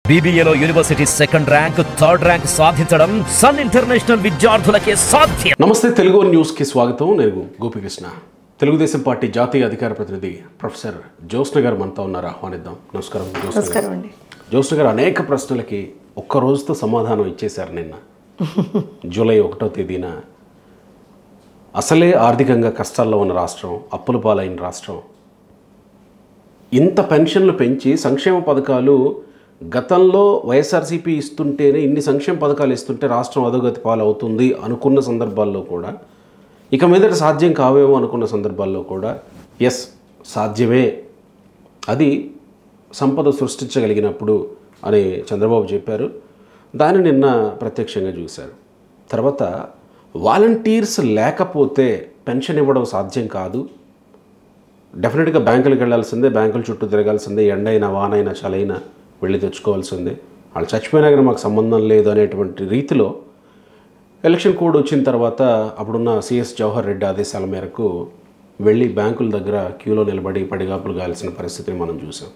బీబీఏలో university second rank third rank సాధించడం Sun International విద్యార్థులకే సాధ్యం నమస్తే తెలుగు న్యూస్కి స్వాగతం నేను గోపికృష్ణ తెలుగుదేశం పార్టీ జాతీయ అధికార ప్రతినిధి ప్రొఫెసర్ జ్యోత్స్న గారు మనతో ఉన్నారు ఆహ్వానిద్దాం నమస్కారం జ్యోత్స్న గారు. నమస్కారం అండి జ్యోత్స్న గారు అనేక ప్రశ్నలకి ఒక్క రోజుతో సమాధానం ఇచ్చేశారు నిన్న జూలై ఒకటో తేదీన అసలే ఆర్థికంగా కష్టాల్లో ఉన్న రాష్ట్రం అప్పుల పాలైన రాష్ట్రం ఇంత పెన్షన్లు పెంచి సంక్షేమ పథకాలు గతంలో వైఎస్ఆర్సీపీ ఇస్తుంటేనే ఇన్ని సంక్షేమ పథకాలు ఇస్తుంటే రాష్ట్రం అధోగతి పాలవుతుంది అనుకున్న సందర్భాల్లో కూడా ఇక మీదట సాధ్యం కావేమో అనుకున్న సందర్భాల్లో కూడా ఎస్ సాధ్యమే అది సంపద సృష్టించగలిగినప్పుడు అని చంద్రబాబు చెప్పారు దాన్ని నిన్న ప్రత్యక్షంగా చూశారు తర్వాత వాలంటీర్స్ లేకపోతే పెన్షన్ ఇవ్వడం సాధ్యం కాదు డెఫినెట్గా బ్యాంకులకు వెళ్ళాల్సిందే బ్యాంకుల చుట్టూ తిరగాల్సిందే ఎండైనా వానైనా చలైనా వెళ్ళి తెచ్చుకోవాల్సిందే వాళ్ళు చచ్చిపోయినా కానీ మాకు సంబంధం లేదు అనేటువంటి రీతిలో ఎలక్షన్ కోడ్ వచ్చిన తర్వాత అప్పుడున్న సిఎస్ జవహర్ రెడ్డి ఆదేశాల మేరకు వెళ్ళి బ్యాంకుల దగ్గర క్యూలో నిలబడి పడిగాపులు కాల్సిన పరిస్థితిని మనం చూసాం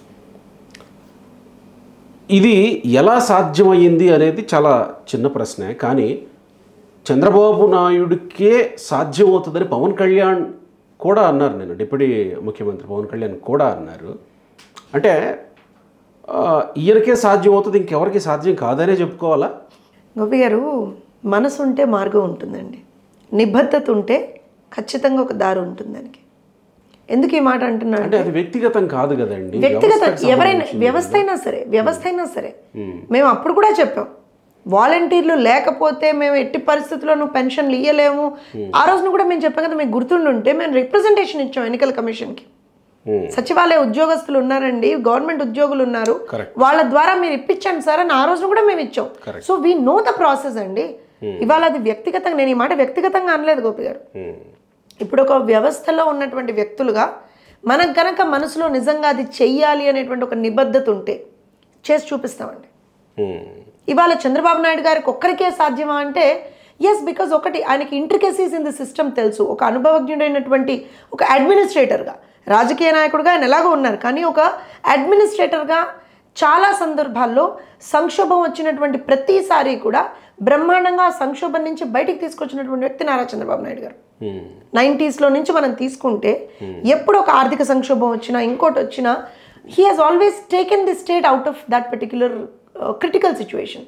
ఇది ఎలా సాధ్యమయ్యింది అనేది చాలా చిన్న ప్రశ్నే కానీ చంద్రబాబు నాయుడికే సాధ్యమవుతుందని పవన్ కళ్యాణ్ కూడా అన్నారు నేను డిప్యూటీ ముఖ్యమంత్రి పవన్ కళ్యాణ్ కూడా అన్నారు అంటే ఆ, ఈయనకే సాధ్యం అవుతుంది ఇంకెవరికి సాధ్యం కాదనే చెప్పుకోవాలా గోపి గారు మనసు ఉంటే మార్గం ఉంటుందండి నిబద్ధత ఉంటే ఖచ్చితంగా ఒక దారి ఉంటుంది దానికి ఎందుకు ఈ మాట అంటున్నాను అంటే అది వ్యక్తిగతం కాదు కదండి వ్యక్తిగత వ్యవస్థకు ఎవరైనా సంబంధించింది. వ్యవస్థ అయినా సరే వ్యవస్థ అయినా సరే మేము అప్పుడు కూడా చెప్పాం వాలంటీర్లు లేకపోతే మేము ఎట్టి పరిస్థితుల్లోనూ పెన్షన్లు ఇయ్యలేము ఆ రోజున కూడా మేము చెప్పాం కదా మీకు గుర్తుండుంటే మేము రిప్రజెంటేషన్ ఇచ్చాం ఎన్నికల కమిషన్కి Hmm. సచివాలయ ఉద్యోగస్తులు ఉన్నారండి గవర్నమెంట్ ఉద్యోగులు ఉన్నారు Correct. వాళ్ళ ద్వారా మీరు ఇప్పించండి సార్ అని ఆ రోజున కూడా మేము ఇచ్చాం Correct. So we know the process అండి ఇవాళ అది వ్యక్తిగతంగా నేను ఈ మాట వ్యక్తిగతంగా అనలేదు గోపి గారు ఉమ్. ఇప్పుడు ఒక వ్యవస్థలో ఉన్నటువంటి వ్యక్తులుగా మనకు గనక మనసులో నిజంగా అది చెయ్యాలి అనేటువంటి ఒక నిబద్ధత ఉంటే చేసి చూపిస్తామండి ఉమ్. ఇవాళ చంద్రబాబు నాయుడు గారికి ఒక్కరికే సాధ్యమా అంటే ఎస్ బికాజ్ ఒకటి ఆయనకి ఇంట్రికసీస్ ఇన్ ది సిస్టమ్ తెలుసు ఒక అనుభవజ్ఞుడైనటువంటి ఒక అడ్మినిస్ట్రేటర్గా రాజకీయ నాయకుడిగా ఆయన ఎలాగో ఉన్నారు కానీ ఒక అడ్మినిస్ట్రేటర్గా చాలా సందర్భాల్లో సంక్షోభం వచ్చినటువంటి ప్రతిసారి కూడా బ్రహ్మాండంగా ఆ సంక్షోభం నుంచి బయటికి తీసుకొచ్చినటువంటి వ్యక్తి నారా చంద్రబాబు నాయుడు గారు ఉమ్. నైంటీస్లో నుంచి మనం తీసుకుంటే ఎప్పుడు ఒక ఆర్థిక సంక్షోభం వచ్చినా ఇంకోటి వచ్చినా he has always taken the state out of that particular critical situation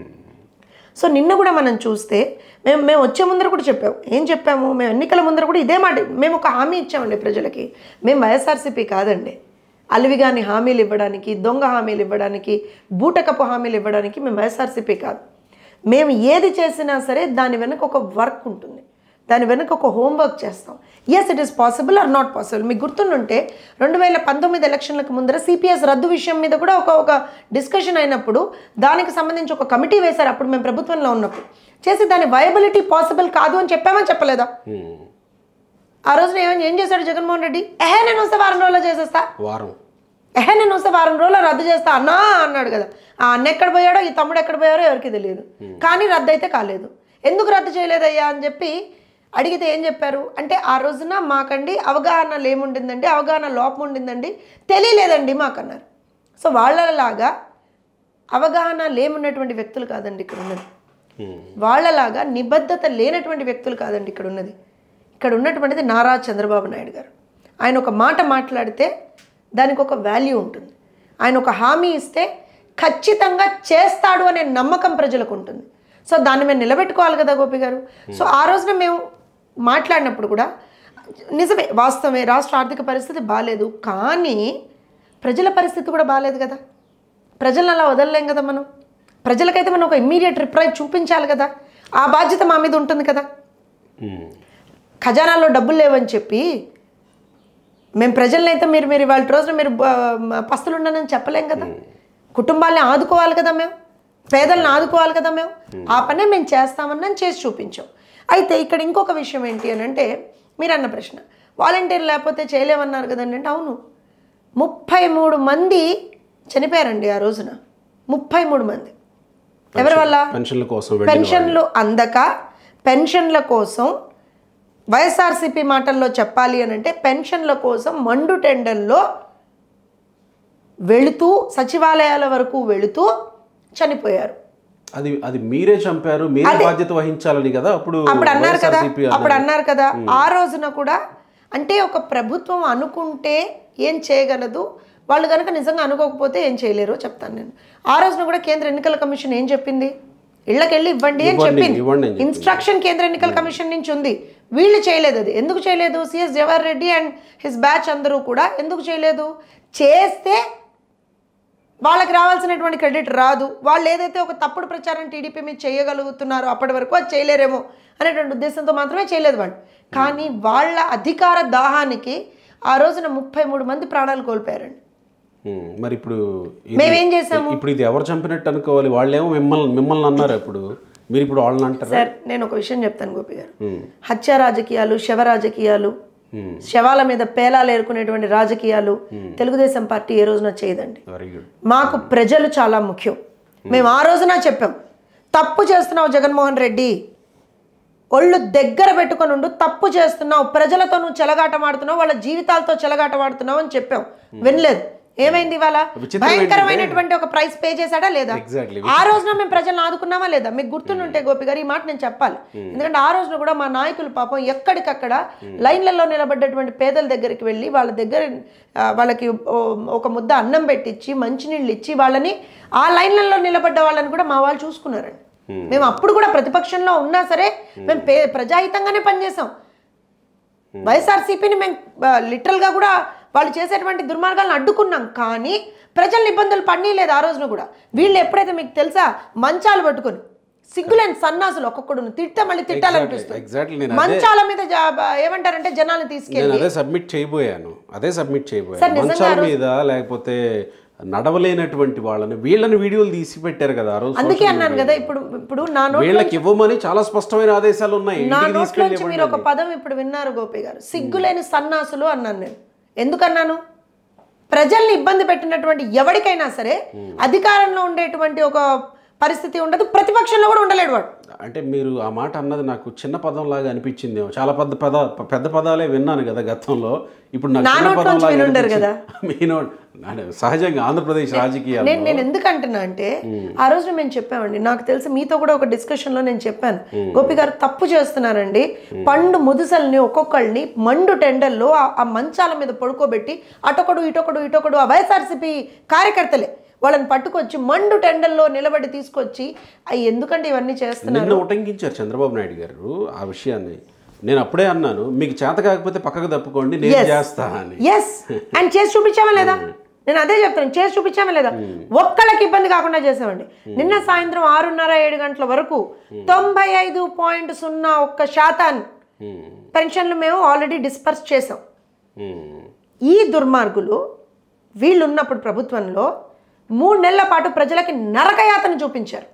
so నిన్న కూడా మనం చూస్తే మేము మేము వచ్చే ముందర కూడా చెప్పాము ఏం చెప్పాము మేము ఎన్నికల ముందర కూడా ఇదే మాట మేము ఒక హామీ ఇచ్చామండి ప్రజలకి మేము వైఎస్ఆర్సీపీ కాదండి అలివిగాని హామీలు ఇవ్వడానికి దొంగ హామీలు ఇవ్వడానికి బూటకపు హామీలు ఇవ్వడానికి మేము వైఎస్ఆర్సీపీ కాదు మేము ఏది చేసినా సరే దాని వెనక ఒక వర్క్ ఉంటుంది దాని వెనక ఒక హోంవర్క్ చేస్తాం yes it is possible or not possible మీకు గుర్తుండుంటే రెండు వేల పంతొమ్మిది ఎలక్షన్లకు ముందర సిపిఎస్ రద్దు విషయం మీద కూడా ఒక ఒక డిస్కషన్ అయినప్పుడు దానికి సంబంధించి ఒక కమిటీ వేశారు అప్పుడు మేము ప్రభుత్వంలో ఉన్నప్పుడు చేసి దాని వయబిలిటీ పాసిబుల్ కాదు అని చెప్పామని చెప్పలేదా ఉమ్. ఆ రోజున ఏమని ఏం చేశాడు జగన్మోహన్ రెడ్డి ఎహే నేను వస్తే వారం రోజుల్లో చేసేస్తా వారం ఎహే నేను వస్తే వారం రోజుల్లో రద్దు చేస్తా అన్నా అన్నాడు కదా ఆ అన్న ఎక్కడ పోయాడో ఈ తమ్ముడు ఎక్కడ పోయారో ఎవరికి తెలియదు కానీ రద్దు అయితే కాలేదు ఎందుకు రద్దు చేయలేదయ్యా అని చెప్పి అడిగితే ఏం చెప్పారు అంటే ఆ రోజున మాకండి అవగాహన లేముండిందండి అవగాహన లోపం ఉండిందండి తెలియలేదండి మాకన్నారు సో వాళ్ళలాగా అవగాహన లేమున్నటువంటి వ్యక్తులు కాదండి ఇక్కడ ఉన్నది ఉమ్. వాళ్ళలాగా నిబద్ధత లేనటువంటి వ్యక్తులు కాదండి ఇక్కడ ఉన్నది ఇక్కడ ఉన్నటువంటిది నారా చంద్రబాబు నాయుడు గారు ఆయన ఒక మాట మాట్లాడితే దానికి ఒక వాల్యూ ఉంటుంది ఆయన ఒక హామీ ఇస్తే ఖచ్చితంగా చేస్తాడు అనే నమ్మకం ప్రజలకు ఉంటుంది సో దాన్ని మేము నిలబెట్టుకోవాలి కదా గోపి గారు సో ఆ రోజున మేము మాట్లాడినప్పుడు కూడా నిజమే వాస్తవమే రాష్ట్ర ఆర్థిక పరిస్థితి బాగాలేదు కానీ ప్రజల పరిస్థితి కూడా బాగాలేదు కదా ప్రజలను అలా వదలలేం కదా మనం ప్రజలకైతే మనం ఒక ఇమ్మీడియట్ రిప్లై చూపించాలి కదా ఆ బాధ్యత మా మీద ఉంటుంది కదా ఉమ్. ఖజానాలో డబ్బులు లేవని చెప్పి మేము ప్రజల్ని అయితే మీరు మీరు ఇవాళ రోజున మీరు బ- పస్తులు ఉండనని చెప్పలేం కదా కుటుంబాల్ని ఆదుకోవాలి కదా మేము పేదలను ఆదుకోవాలి కదా మేము ఆ పనే మేము చేస్తామని చేసి చూపించాం అయితే ఇక్కడ ఇంకొక విషయం ఏంటి అని అంటే మీరు అన్న ప్రశ్న వాలంటీర్ లేకపోతే చేయలేమన్నారు కదండి అంటే అవును ముప్పై మూడు మంది చనిపోయారండి ఆ రోజున ముప్పై మూడు మంది ఎవరి వల్ల పెన్షన్ల కోసం వెళ్ళిన పెన్షన్లు అందక పెన్షన్ల కోసం వైఎస్ఆర్సీపీ మాటల్లో చెప్పాలి అని అంటే పెన్షన్ల కోసం మండు టెండర్లో వెళుతూ సచివాలయాల వరకు వెళుతూ చనిపోయారు అది అది మీరే చంపారు మీరే బాధ్యత వహించాలని కదా అప్పుడు అప్పుడు అన్నారు కదా వైఎస్ఆర్సీపీ అప్పుడు అన్నారు కదా ఆ రోజున కూడా అంటే ఒక ప్రభుత్వం అనుకుంటే ఏం చేయగలదు వాళ్ళు కనుక నిజంగా అనుకోకపోతే ఏం చేయలేరు చెప్తాను నేను ఆ రోజున కూడా కేంద్ర ఎన్నికల కమిషన్ ఏం చెప్పింది ఇళ్ళకెళ్ళి ఇవ్వండి అని ఇవ్వండి, చెప్పింది ఇవ్వండి అని చెప్పింది. ఇన్స్ట్రక్షన్ కేంద్ర ఎన్నికల కమిషన్ నుంచి ఉంది వీళ్ళు చేయలేదు అది ఎందుకు చేయలేదు CS Jawahar Reddy and his batch అందరూ కూడా ఎందుకు చేయలేదు చేస్తే వాళ్ళకి రావాల్సినటువంటి క్రెడిట్ రాదు వాళ్ళు ఏదైతే ఒక తప్పుడు ప్రచారం టీడీపీ మీద చేయగలుగుతున్నారో అప్పటి వరకు అది చేయలేరేమో అనేటువంటి ఉద్దేశంతో మాత్రమే చేయలేదు వాళ్ళు కానీ వాళ్ళ అధికార దాహానికి ఆ రోజున ముప్పై మూడు మంది ప్రాణాలు కోల్పోయారండి ఉమ్, మరి ఇప్పుడు ఇది- మేమేం చేసాము? ఇప్పుడు ఇది ఎవరు చంపినట్టు అనుకోవాలి వాళ్ళేమో మిమ్మల్ని మిమ్మల్ని అన్నారు ఇప్పుడు మీరు ఇప్పుడు వాళ్ళని అంటారా సార్ నేను ఒక విషయం చెప్తాను గోపి గారు హత్య రాజకీయాలు శవ రాజకీయాలు ఉమ్, శవాల మీద పేలాలు ఏరుకునేటువంటి రాజకీయాలు తెలుగుదేశం పార్టీ ఏ రోజున చేయదండి వెరీ గుడ్ మాకు ప్రజలు చాలా ముఖ్యం మేము ఆ రోజున చెప్పాం తప్పు చేస్తున్నావు జగన్మోహన్ రెడ్డి ఒళ్ళు దగ్గర పెట్టుకొని ఉండు తప్పు చేస్తున్నావు ప్రజలతో నువ్వు చెలగాటమాడుతున్నావు వాళ్ళ జీవితాలతో చెలగాటమాడుతున్నావు అని చెప్పాం వినలేదు ఏమైంది ఇవాళ విచిత్రం భయంకరమైనటువంటి ఒక ప్రైస్ పే చేశాడా లేదా Exactly. ఆ రోజున మేము ప్రజలను ఆదుకున్నామా లేదా మీకు గుర్తుంటే గోపి గారు ఈ మాట నేను చెప్పాలి ఎందుకంటే ఆ రోజున కూడా మా నాయకులు పాపం ఎక్కడికక్కడ లైన్లలో నిలబడ్డటువంటి పేదల దగ్గరికి వెళ్ళి వాళ్ళ దగ్గర ఆ, వాళ్ళకి ఓ- ఒక ముద్ద అన్నం పెట్టించి మంచినీళ్ళు ఇచ్చి వాళ్ళని ఆ లైన్లలో నిలబడ్డ వాళ్ళని కూడా మా వాళ్ళు చూసుకున్నారండి మేము అప్పుడు కూడా ప్రతిపక్షంలో ఉన్నా సరే మేము పే ప్రజాహితంగానే పనిచేసాం వైఎస్ఆర్సీపీని మేము లిటరల్గా కూడా వాళ్ళు చేసేటువంటి దుర్మార్గాలను అడ్డుకున్నాం కానీ ప్రజల్ని ఇబ్బందులు పడనీయలేదు ఆ రోజున కూడా వీళ్ళు ఎప్పుడైతే మీకు తెలుసా మంచాలు పట్టుకొని సిగ్గులేని సన్నాసులు ఒక్కొక్కడు తిడితే మళ్ళీ తిట్టాలనిపిస్తుంది ఎగ్జాక్ట్లీ నేను అదే మంచాల మీద జా- ఏమంటారంటే జనాలు తీసుకెళ్ళి నేను అదే సబ్మిట్ చేయబోయాను అదే సబ్మిట్ సార్, చేయబోయాను నిజంగా మంచాల మీద లేకపోతే నడవలేనటువంటి వాళ్ళని వీళ్ళని వీడియోలు తీసి పెట్టారు కదా ఆ రోజు అందుకే అన్నాను కదా ఇప్పుడు ఇప్పుడు నా నోట్ వీళ్ళకి ఇవ్వమని చాలా స్పష్టమైన ఆదేశాలు ఉన్నాయి నా ఇంటికి నోట్లో తీసుకెళ్ళి నుంచి మీరు ఒక పదం ఇప్పుడు విన్నారు గోపి గారు సిగ్గులేని సన్నాసులు అన్నాను నేను ఎందుకన్నాను ప్రజల్ని ఇబ్బంది పెట్టినటువంటి ఎవరికైనా సరే అధికారంలో ఉండేటువంటి ఒక పరిస్థితి ఉండదు ప్రతిపక్షంలో కూడా ఉండలేడు వాడు అంటే మీరు ఆ మాట అన్నది నాకు చిన్న పదం లాగా అనిపించింది చాలా పెద్ద పద పెద్ద పదాలే విన్నాను కదా గతంలో ఇప్పుడు నాకు నా చిన్న నోట్లోంచి పదం లాగా వినుండరు అనిపించింది. మీ నోట్ అంటే సహజంగా ఆంధ్రప్రదేశ్ రాజకీయాలు నేను నేను ఎందుకు అంటున్నా అంటే ఆ రోజు మేము చెప్పామండి నాకు తెలిసి మీతో కూడా ఒక డిస్కషన్ లో నేను చెప్పాను గోపి గారు తప్పు చేస్తున్నారండి పండు ముదుసల్ని ఒక్కొక్కళ్ళని మండు టెండర్లో ఆ- ఆ మంచాల మీద పడుకోబెట్టి అటొకడు ఇటొకడు ఇటొకడు ఆ వైఎస్ఆర్సీపీ కార్యకర్తలే వాళ్ళని పట్టుకొచ్చి మండు టెండర్లో నిలబడి తీసుకొచ్చి అవి ఎందుకంటే ఇవన్నీ చేస్తున్నారు నిన్న ఉటంకించారు చంద్రబాబు నాయుడు గారు ఆ విషయాన్ని నేను అప్పుడే అన్నాను మీకు చేత కాకపోతే పక్కకు తప్పుకోండి నేను చేస్తా అని ఎస్ అండ్ చేసి చూపించామా లేదా నేను అదే చెప్తాను చేసి చూపించామా లేదా ఒక్కళ్ళకి ఇబ్బంది కాకుండా చేసామండి నిన్న సాయంత్రం ఆరున్నర ఏడు గంటల వరకు తొంభై ఐదు పాయింట్ సున్నా ఒక్క శాతాన్ని ఉమ్, పెన్షన్లు మేము ఆల్రెడీ డిస్పర్స్ చేసాం ఉమ్, ఈ దుర్మార్గులు వీళ్ళు ఉన్నప్పుడు ప్రభుత్వంలో మూడు నెలల పాటు ప్రజలకి నరకయాతన చూపించారు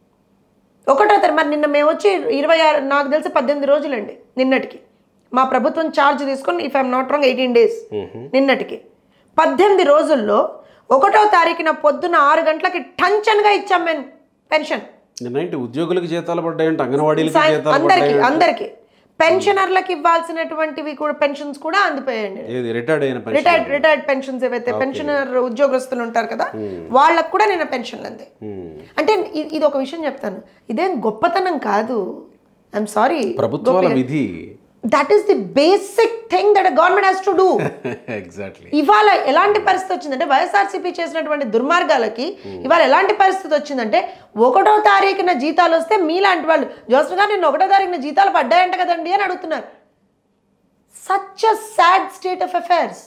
ఒకటో తర మరి నిన్న మేము వచ్చి ఇరవై ఆరు నాకు తెలిసి పద్దెనిమిది రోజులండి నిన్నటికి మా ప్రభుత్వం ఛార్జ్ తీసుకొని if I'm not wrong eighteen days నిన్నటికి పద్దెనిమిది రోజుల్లో ఒకటో తారీఖున పొద్దున ఆరు గంటలకి టంచన్గా ఇచ్చాం మేము పెన్షన్ నిన్నేంటి ఉద్యోగులకు జీతాలు పడ్డాయంటే అంగన్వాడీలకి సాయం- జీతాలు అందరికి పడ్డాయి అందరికి పెన్షనర్లకు ఇవ్వాల్సినటువంటివి కూడా పెన్షన్స్ కూడా అందిపోయాయండి ఏది రిటైర్డ్ అయిన పెన్షన్ రిటైర్డ్ రిటైర్డ్ పెన్షన్స్ ఏవైతే పెన్షనర్ ఉద్యోగస్తులు ఉంటారు కదా వాళ్ళకు కూడా నేను పెన్షన్లు అందే ఉమ్. అంటే ఇ- ఇది ఒక విషయం చెప్తాను ఇదేం గొప్పతనం కాదు ఐఎమ్ సారీ ప్రభుత్వాల విధి that is the basic thing that government has to do exactly ఇవాళ ఎలాంటి పరిస్థితి వచ్చిందంటే వైఎస్ఆర్సీపీ చేసినటువంటి దుర్మార్గాలకి ఇవాళ ఎలాంటి పరిస్థితి వచ్చిందంటే ఒకటో తారీఖున జీతాలు వస్తే మీలాంటి వాళ్ళు జోసఫ్ గారు నిన్న ఒకటో తారీఖున జీతాలు పడ్డాయంట కదండి అని అడుగుతున్నారు such a sad state of affairs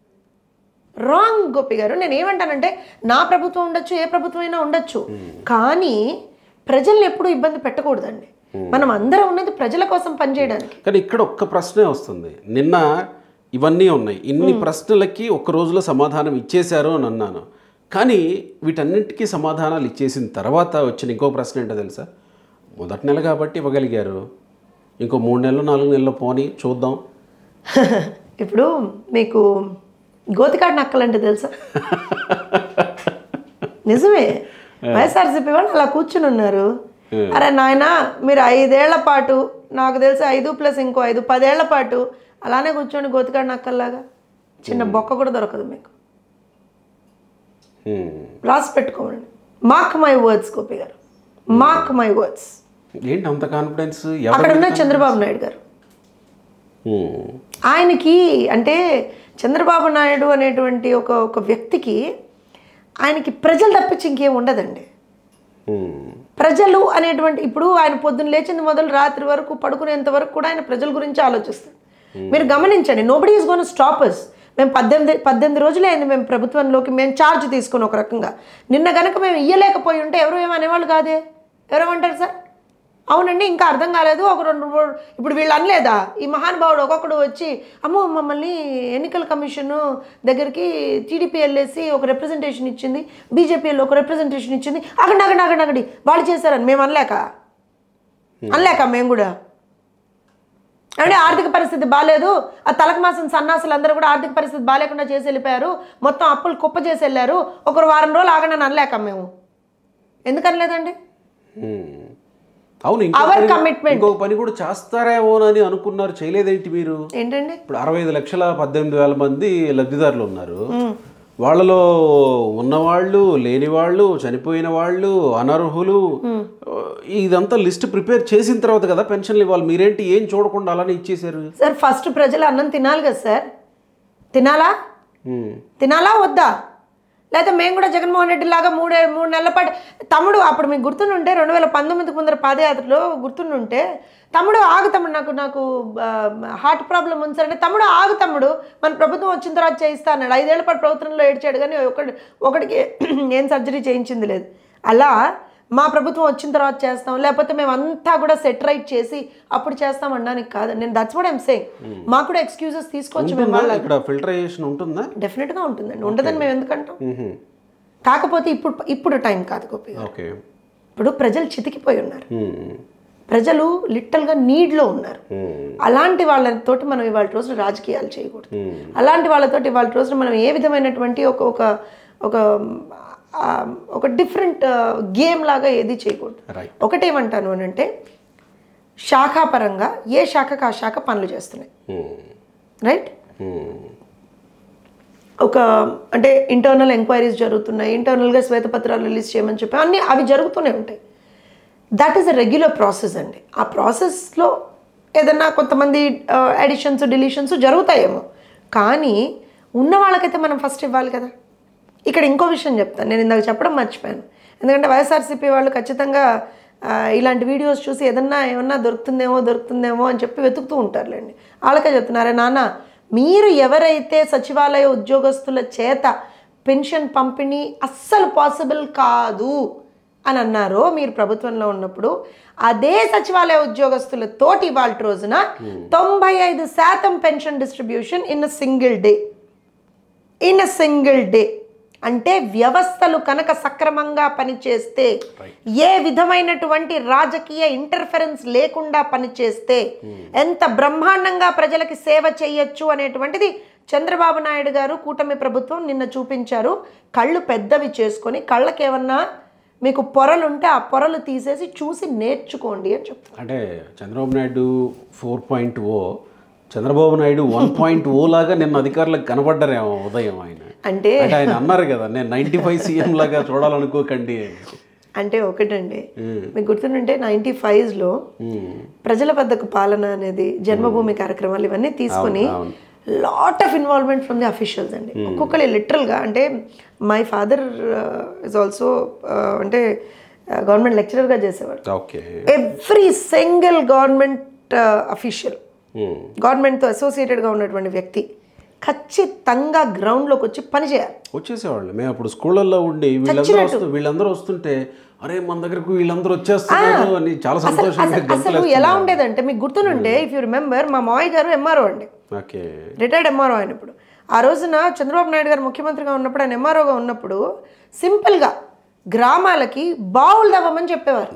wrong Gopi గారు నేను ఏమంటానంటే నా ప్రభుత్వం ఉండొచ్చు ఏ ప్రభుత్వం అయినా ఉండొచ్చు కానీ ప్రజల్ని ఎప్పుడూ ఇబ్బంది పెట్టకూడదండి మనం అందరం ఉన్నది ప్రజల కోసం పనిచేయడానికి కానీ ఇక్కడ ఒక్క ప్రశ్నే వస్తుంది నిన్న ఇవన్నీ ఉన్నాయి ఇన్ని ప్రశ్నలకి ఒక్క రోజులో సమాధానం ఇచ్చేశారు అని అన్నాను కానీ వీటన్నిటికీ సమాధానాలు ఇచ్చేసిన తర్వాత వచ్చిన ఇంకో ప్రశ్న ఏంటో తెలుసా మొదటి నెల కాబట్టి ఇవ్వగలిగారు ఇంకో మూడు నెలలు నాలుగు నెలలు పోని చూద్దాం ఇప్పుడు మీకు గోతికాడు నక్కలంటే తెలుసా నిజమే వైఎస్ఆర్సీపీ వాళ్ళు అలా కూర్చుని ఉన్నారు అరే నాయన మీరు ఐదేళ్ల పాటు నాకు తెలిసి ఐదు ప్లస్ ఇంకో ఐదు పదేళ్ల పాటు అలానే కూర్చోండి గోతికాడు నక్కల్లాగా చిన్న బొక్క కూడా దొరకదు మీకు హ్మ్. రాసి పెట్టుకోండి మార్క్ మై వర్డ్స్ గోపి గారు మార్క్ మై వర్డ్స్ ఏంటి అంత కాన్ఫిడెన్స్ అక్కడ ఉన్న చంద్రబాబు నాయుడు గారు ఆయనకి అంటే చంద్రబాబు నాయుడు అనేటువంటి ఒక ఒక వ్యక్తికి ఆయనకి ప్రజలు తప్పించి ఇంకేం ఉండదండి ప్రజలు అనేటువంటి ఇప్పుడు ఆయన పొద్దున్న లేచింది మొదలు రాత్రి వరకు పడుకునేంత వరకు కూడా ఆయన ప్రజల గురించి ఆలోచిస్తారు మీరు గమనించండి నోబడి ఈజ్ గోన్ స్టాపర్స్ మేము పద్దెనిమిది పద్దెనిమిది రోజులే అయింది మేము ప్రభుత్వంలోకి మేము ఛార్జ్ తీసుకుని ఒక రకంగా నిన్న గనక మేము ఇయ్యలేకపోయి ఉంటే ఎవరు ఏమనేవాళ్ళు కాదే ఎవరేమంటారు సార్ అవునండి ఇంకా అర్థం కాలేదు ఒక రెండు మూడు ఇప్పుడు వీళ్ళు అనలేదా ఈ మహానుభావుడు ఒక్కొక్కడు వచ్చి అమ్మో మమ్మల్ని ఎన్నికల కమిషన్ దగ్గరికి టీడీపీ వెళ్ళేసి ఒక రిప్రజెంటేషన్ ఇచ్చింది బీజేపీ వాళ్ళు ఒక రిప్రజెంటేషన్ ఇచ్చింది అగండి అగండి అగండి అగండి వాళ్ళు చేశారని మేము అనలేక అనలేక మేము కూడా అంటే ఆర్థిక పరిస్థితి బాగాలేదు ఆ తలకు మాసం సన్నాసులు అందరూ కూడా ఆర్థిక పరిస్థితి బాగాలేకుండా చేసి వెళ్ళిపోయారు మొత్తం అప్పులు కుప్ప చేసి వెళ్ళారు ఒకరు వారం రోజులు ఆగండి అని అనలేక మేము ఎందుకు అనలేదండి అవును ఇంకో Our పని- commitment. ఇంకొక పని కూడా చేస్తారేమోనని అనుకున్నారు చేయలేదేంటి మీరు ఏంటండి ఇప్పుడు అరవై ఐదు లక్షల పద్దెనిమిది వేల మంది లబ్ధిదారులు ఉన్నారు వాళ్ళలో ఉన్నవాళ్ళు లేని వాళ్ళు చనిపోయిన వాళ్ళు అనర్హులు ఇదంతా లిస్ట్ ప్రిపేర్ చేసిన తర్వాత కదా పెన్షన్లు ఇవ్వాలి మీరేంటి ఏం చూడకుండా అలానే ఇచ్చేసారు సార్ ఫస్ట్ ప్రజలు అన్నం తినాలి కదా సార్ తినాలా ఉమ్. తినాలా వద్దా లేకపోతే మేము కూడా జగన్మోహన్ రెడ్డి లాగా మూడే మూడు నెలల పాటు తమ్ముడు అప్పుడు మీకు గుర్తుండుంటే రెండు వేల పంతొమ్మిదికి ముందర పాదయాత్రలో గుర్తుండుంటే తమ్ముడు ఆగు తమ్ముడు నాకు నాకు హార్ట్ ప్రాబ్లం ఉంది సార్ అంటే తమ్ముడు ఆగు తమ్ముడు మన ప్రభుత్వం వచ్చిన తర్వాత చేయిస్తా అన్నాడు ఐదేళ్ల పాటు ప్రభుత్వంలో ఏడ్చాడు కానీ ఒకటి ఒకటికి ఏం సర్జరీ చేయించింది లేదు అలా మా ప్రభుత్వం వచ్చిన తర్వాత చేస్తాం లేకపోతే మేము అంతా కూడా సెట్ రైట్ చేసి అప్పుడు చేస్తాం అనడానికి కాదు నేను దట్స్ వాట్ ఐమ్ సేయింగ్ మాకు కూడా ఎక్స్క్యూజెస్ తీసుకోవచ్చు మేము ఉంటుందా ఇక్కడ ఫిల్టరేషన్ ఉంటుందా డెఫినెట్గా ఉంటుందండి ఉండదని మేము ఎందుకంటాం మ్హూ. కాకపోతే ఇప్పుడు ఇప్పుడు టైం కాదు గోపి గారు. ఓకే ఇప్పుడు ప్రజలు చితికిపోయి ఉన్నారు మ్మ్. ప్రజలు లిట్టల్గా నీడ్లో ఉన్నారు మ్మ్. అలాంటి వాళ్ళతోటి మనం ఇవాళ రోజున రాజకీయాలు చేయకూడదు మ్మ్. అలాంటి వాళ్ళతోటి ఇవాళ రోజున మనం ఏ విధమైనటువంటి ఒక ఒక ఒక ఆ, ఒక డిఫరెంట్ గేమ్ లాగా ఏది చేయకూడదు రైట్ ఒకటేమంటాను అని అంటే శాఖాపరంగా ఏ శాఖకు ఆ శాఖ పనులు చేస్తున్నాయి మ్మ్. రైట్ మ్మ్. ఒక అంటే ఇంటర్నల్ ఎంక్వైరీస్ జరుగుతున్నాయి ఇంటర్నల్గా శ్వేతపత్రాలు రిలీజ్ చేయమని చెప్పి అన్నీ అవి జరుగుతూనే ఉంటాయి that is a regular process అండి ఆ ప్రాసెస్లో ఏదన్నా కొంతమంది అడిషన్స్ డిలీషన్స్ జరుగుతాయేమో కానీ ఉన్న వాళ్ళకైతే మనం ఫస్ట్ ఇవ్వాలి కదా ఇక్కడ ఇంకో విషయం చెప్తాను నేను ఇందాక చెప్పడం మర్చిపోయాను ఎందుకంటే వైఎస్ఆర్సీపీ వాళ్ళు ఖచ్చితంగా ఆ, ఇలాంటి వీడియోస్ చూసి ఏదన్నా ఏమన్నా దొరుకుతుందేమో దొరుకుతుందేమో అని చెప్పి వెతుకుతూ ఉంటారులేండి వాళ్ళకే చెప్తున్నారే నాన్న మీరు ఎవరైతే సచివాలయ ఉద్యోగస్తుల చేత పెన్షన్ పంపిణీ అస్సలు పాసిబుల్ కాదు అని అన్నారో మీరు ప్రభుత్వంలో ఉన్నప్పుడు అదే సచివాలయ ఉద్యోగస్తుల తోటి ఇవాళ రోజున తొంభై ఐదు శాతం pension distribution in a single day in a single day అంటే వ్యవస్థలు కనుక సక్రమంగా పనిచేస్తే ఏ విధమైనటువంటి రాజకీయ ఇంటర్ఫరెన్స్ లేకుండా పనిచేస్తే ఎంత బ్రహ్మాండంగా ప్రజలకి సేవ చేయొచ్చు అనేటువంటిది చంద్రబాబు నాయుడు గారు కూటమి ప్రభుత్వం నిన్న చూపించారు కళ్ళు పెద్దవి చేసుకొని కళ్ళకేమన్నా మీకు పొరలు ఉంటే ఆ పొరలు తీసేసి చూసి నేర్చుకోండి అని చెప్తాను అంటే Chandrababu Naidu four point o Chandrababu Naidu one point o లాగా నిన్న అధికారులకు కనబడ్డారేమో ఉదయం ఆయన అంటే అంటే ఆయన అన్నారు కదా నేను నైన్టీ ఫైవ్ సీఎం లాగా చూడాలనుకోకండి అని అంటే ఒకటండి మీకు గుర్తుంటే నైంటీ ఫైవ్స్లో మ్మ్. ప్రజల వద్దకు పాలన అనేది జన్మభూమి కార్యక్రమాలు ఇవన్నీ తీసుకొని అవును. Lot of involvement from the officials అండి ఒక్కొక్కరు లిటరల్గా అంటే మై ఫాదర్ ఇస్ ఆల్సో అంటే గవర్నమెంట్ లెక్చరర్గా చేసేవాడు okay every single government official hmm. గవర్నమెంట్తో అసోసియేటెడ్గా ఉన్నటువంటి వ్యక్తి ఖచ్చితంగా గ్రౌండ్లోకి వచ్చి పని చేయాలి వచ్చేసేవాళ్ళు మేము అప్పుడు స్కూళ్ళల్లో ఉండి వీళ్ళందరూ వస్తూ వీళ్ళందరూ వస్తుంటే అరే మన దగ్గరకు వీళ్ళందరూ వచ్చేస్తున్నారు అని చాలా అసలు సంతోషంగా అసలు- అసలు ఎలా ఉండేదంటే మీకు గుర్తునుంటే ఇఫ్ యూ రిమెంబర్ మా మావయ్య గారు ఎంఆర్ఓ అండి ఓకే రిటైర్డ్ ఎంఆర్ఓ ఆయన ఇప్పుడు ఆ రోజున చంద్రబాబు నాయుడు గారు ముఖ్యమంత్రిగా ఉన్నప్పుడు ఆయన ఎంఆర్ఓగా ఉన్నప్పుడు సింపుల్గా గ్రామాలకి బావులు తవ్వమని చెప్పేవారు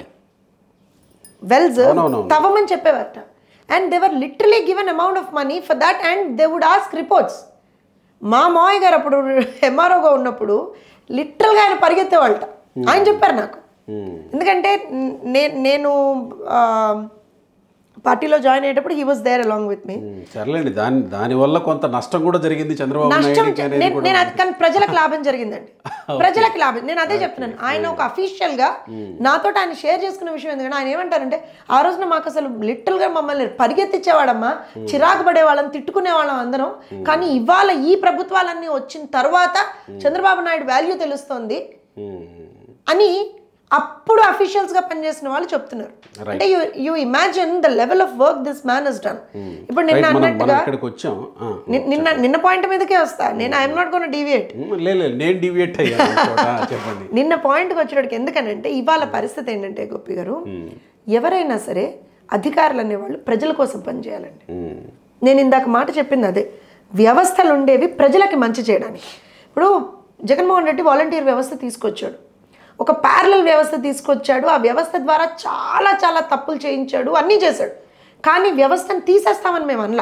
వెల్స్ అవునవునవును. తవ్వమని చెప్పేవారట and they were literally given amount of money for that and they would ask reports మా మావయ్య గారు అప్పుడు ఎంఆర్ఓగా ఉన్నప్పుడు లిటరల్గా ఆయన పరిగెత్తేవాళ్ళట ఆయన చెప్పారు నాకు మ్మ్. ఎందుకంటే నే నేను ఆ, పార్టీలో జాయిన్ అయ్యేటప్పుడు he was there along with me um, సర్లేండి దాని దానివల్ల కొంత నష్టం కూడా జరిగింది చంద్రబాబు నష్టం నాయుడుకి అనేది నేను కూడా నేను అది కానీ ప్రజలకు లాభం జరిగిందండి ప్రజలకు లాభం నేను అదే చెప్తున్నాను ఆయన ఒక అఫీషియల్ గా నాతో ఆయన షేర్ చేసుకున్న విషయం ఎందుకంటే ఆయన ఏమంటారంటే ఆ రోజున మాకు అసలు లిటిల్ గా మమ్మల్ని పరిగెత్తించేవాడమ్మా చిరాకు పడేవాళ్ళం తిట్టుకునే వాళ్ళం అందరం కానీ ఇవాళ ఈ ప్రభుత్వాలన్నీ వచ్చిన తర్వాత చంద్రబాబు నాయుడు వాల్యూ తెలుస్తోంది ఉమ్, అని అప్పుడు అఫీషియల్స్ గా పనిచేసిన వాళ్ళు చెప్తున్నారు అంటే you you imagine the level of work this man is done ఇప్పుడు నిన్న రైట్, మనం మనం అన్నట్టుగా ఇక్కడికి వచ్చాం ఆ, ని- నిన్న నిన్న పాయింట్ మీదకే వస్తా నేను I'm not gone deviate um, లే లే, నేను డివియేట్ అయ్యాను ఒక చోట. చెప్పండి నిన్న పాయింట్కి వచ్చేటికి ఎందుకనంటే ఇవాళ పరిస్థితి ఏంటంటే గోపి గారు ఎవరైనా సరే అధికారులు అనేవాళ్ళు ప్రజల కోసం పనిచేయాలండి ఉమ్, నేను ఇందాక మాట చెప్పింది అదే వ్యవస్థలు ఉండేవి ప్రజలకి మంచి చేయడానికి ఇప్పుడు జగన్మోహన్ రెడ్డి వాలంటీర్ వ్యవస్థ తీసుకొచ్చాడు ఒక ప్యారలల్ వ్యవస్థ తీసుకొచ్చాడు ఆ వ్యవస్థ ద్వారా చాలా చాలా తప్పులు చేయించాడు అన్నీ చేశాడు కానీ వ్యవస్థను తీసేస్తామని మేము అనలా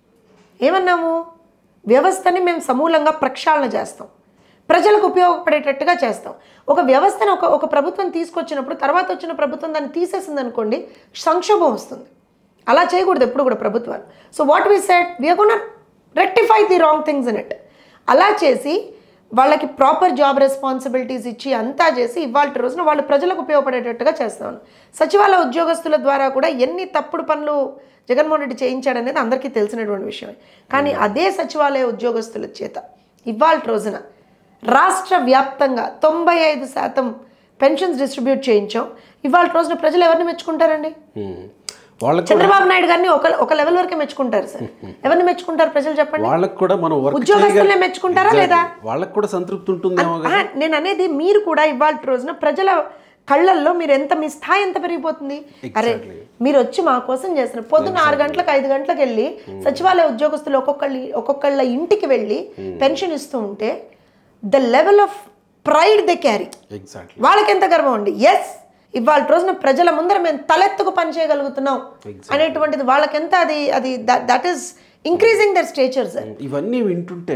ఏమన్నాము వ్యవస్థని మేము సమూలంగా ప్రక్షాళన చేస్తాం ప్రజలకు ఉపయోగపడేటట్టుగా చేస్తాం ఒక వ్యవస్థను ఒక ఒక ప్రభుత్వం తీసుకొచ్చినప్పుడు తర్వాత వచ్చిన ప్రభుత్వం దాన్ని తీసేసింది అనుకోండి సంక్షోభం వస్తుంది అలా చేయకూడదు ఎప్పుడు కూడా ప్రభుత్వాలు so what we set we are gonna rectify the wrong things in it అలా చేసి వాళ్ళకి ప్రాపర్ జాబ్ రెస్పాన్సిబిలిటీస్ ఇచ్చి అంతా చేసి ఇవాళ రోజున వాళ్ళు ప్రజలకు ఉపయోగపడేటట్టుగా చేస్తాను సచివాలయ ఉద్యోగస్తుల ద్వారా కూడా ఎన్ని తప్పుడు పనులు జగన్మోహన్ రెడ్డి చేయించాడనేది అందరికీ తెలిసినటువంటి విషయమే కానీ అదే సచివాలయ ఉద్యోగస్తుల చేత ఇవాళ రోజున రాష్ట్ర వ్యాప్తంగా తొంభై ఐదు శాతం పెన్షన్స్ డిస్ట్రిబ్యూట్ చేయించాం ఇవాళ రోజున ప్రజలు ఎవరిని మెచ్చుకుంటారండి ఉమ్. వాళ్ళకు చంద్రబాబు నాయుడు గారిని ఒక ఒక లెవెల్ వరకే మెచ్చుకుంటారు సార్ ఎవరిని మెచ్చుకుంటారు ప్రజలు చెప్పండి వాళ్ళకు కూడా మనం వర్క్ ఉద్యోగస్తులనే మెచ్చుకుంటారా లేదా వాళ్ళకు కూడా సంతృప్తి ఉంటుందేమో కదా ఆ, నేను అనేది మీరు కూడా ఇవాళ రోజున ప్రజల కళ్ళల్లో మీరు ఎంత మీ స్థాయి ఎంత పెరిగిపోతుంది అరే మీరు వచ్చి మా కోసం చేస్తున్నారు పొద్దున్న ఆరు గంటలకు ఐదు గంటలకు వెళ్ళి సచివాలయ ఉద్యోగస్తులు ఒక్కొక్కళ్ళ ఒక్కొక్కళ్ళ ఇంటికి వెళ్ళి పెన్షన్ ఇస్తూ ఉంటే the level of pride they carry exactly వాళ్ళకి ఎంత గర్వం ఉంది ఎస్ ఇవాళ రోజున ప్రజల ముందర మేము తలెత్తుకు పని చేయగలుగుతున్నాం అనేటువంటిది వాళ్ళకెంత అది అది that is increasing their stature sir ఇవన్నీ వింటుంటే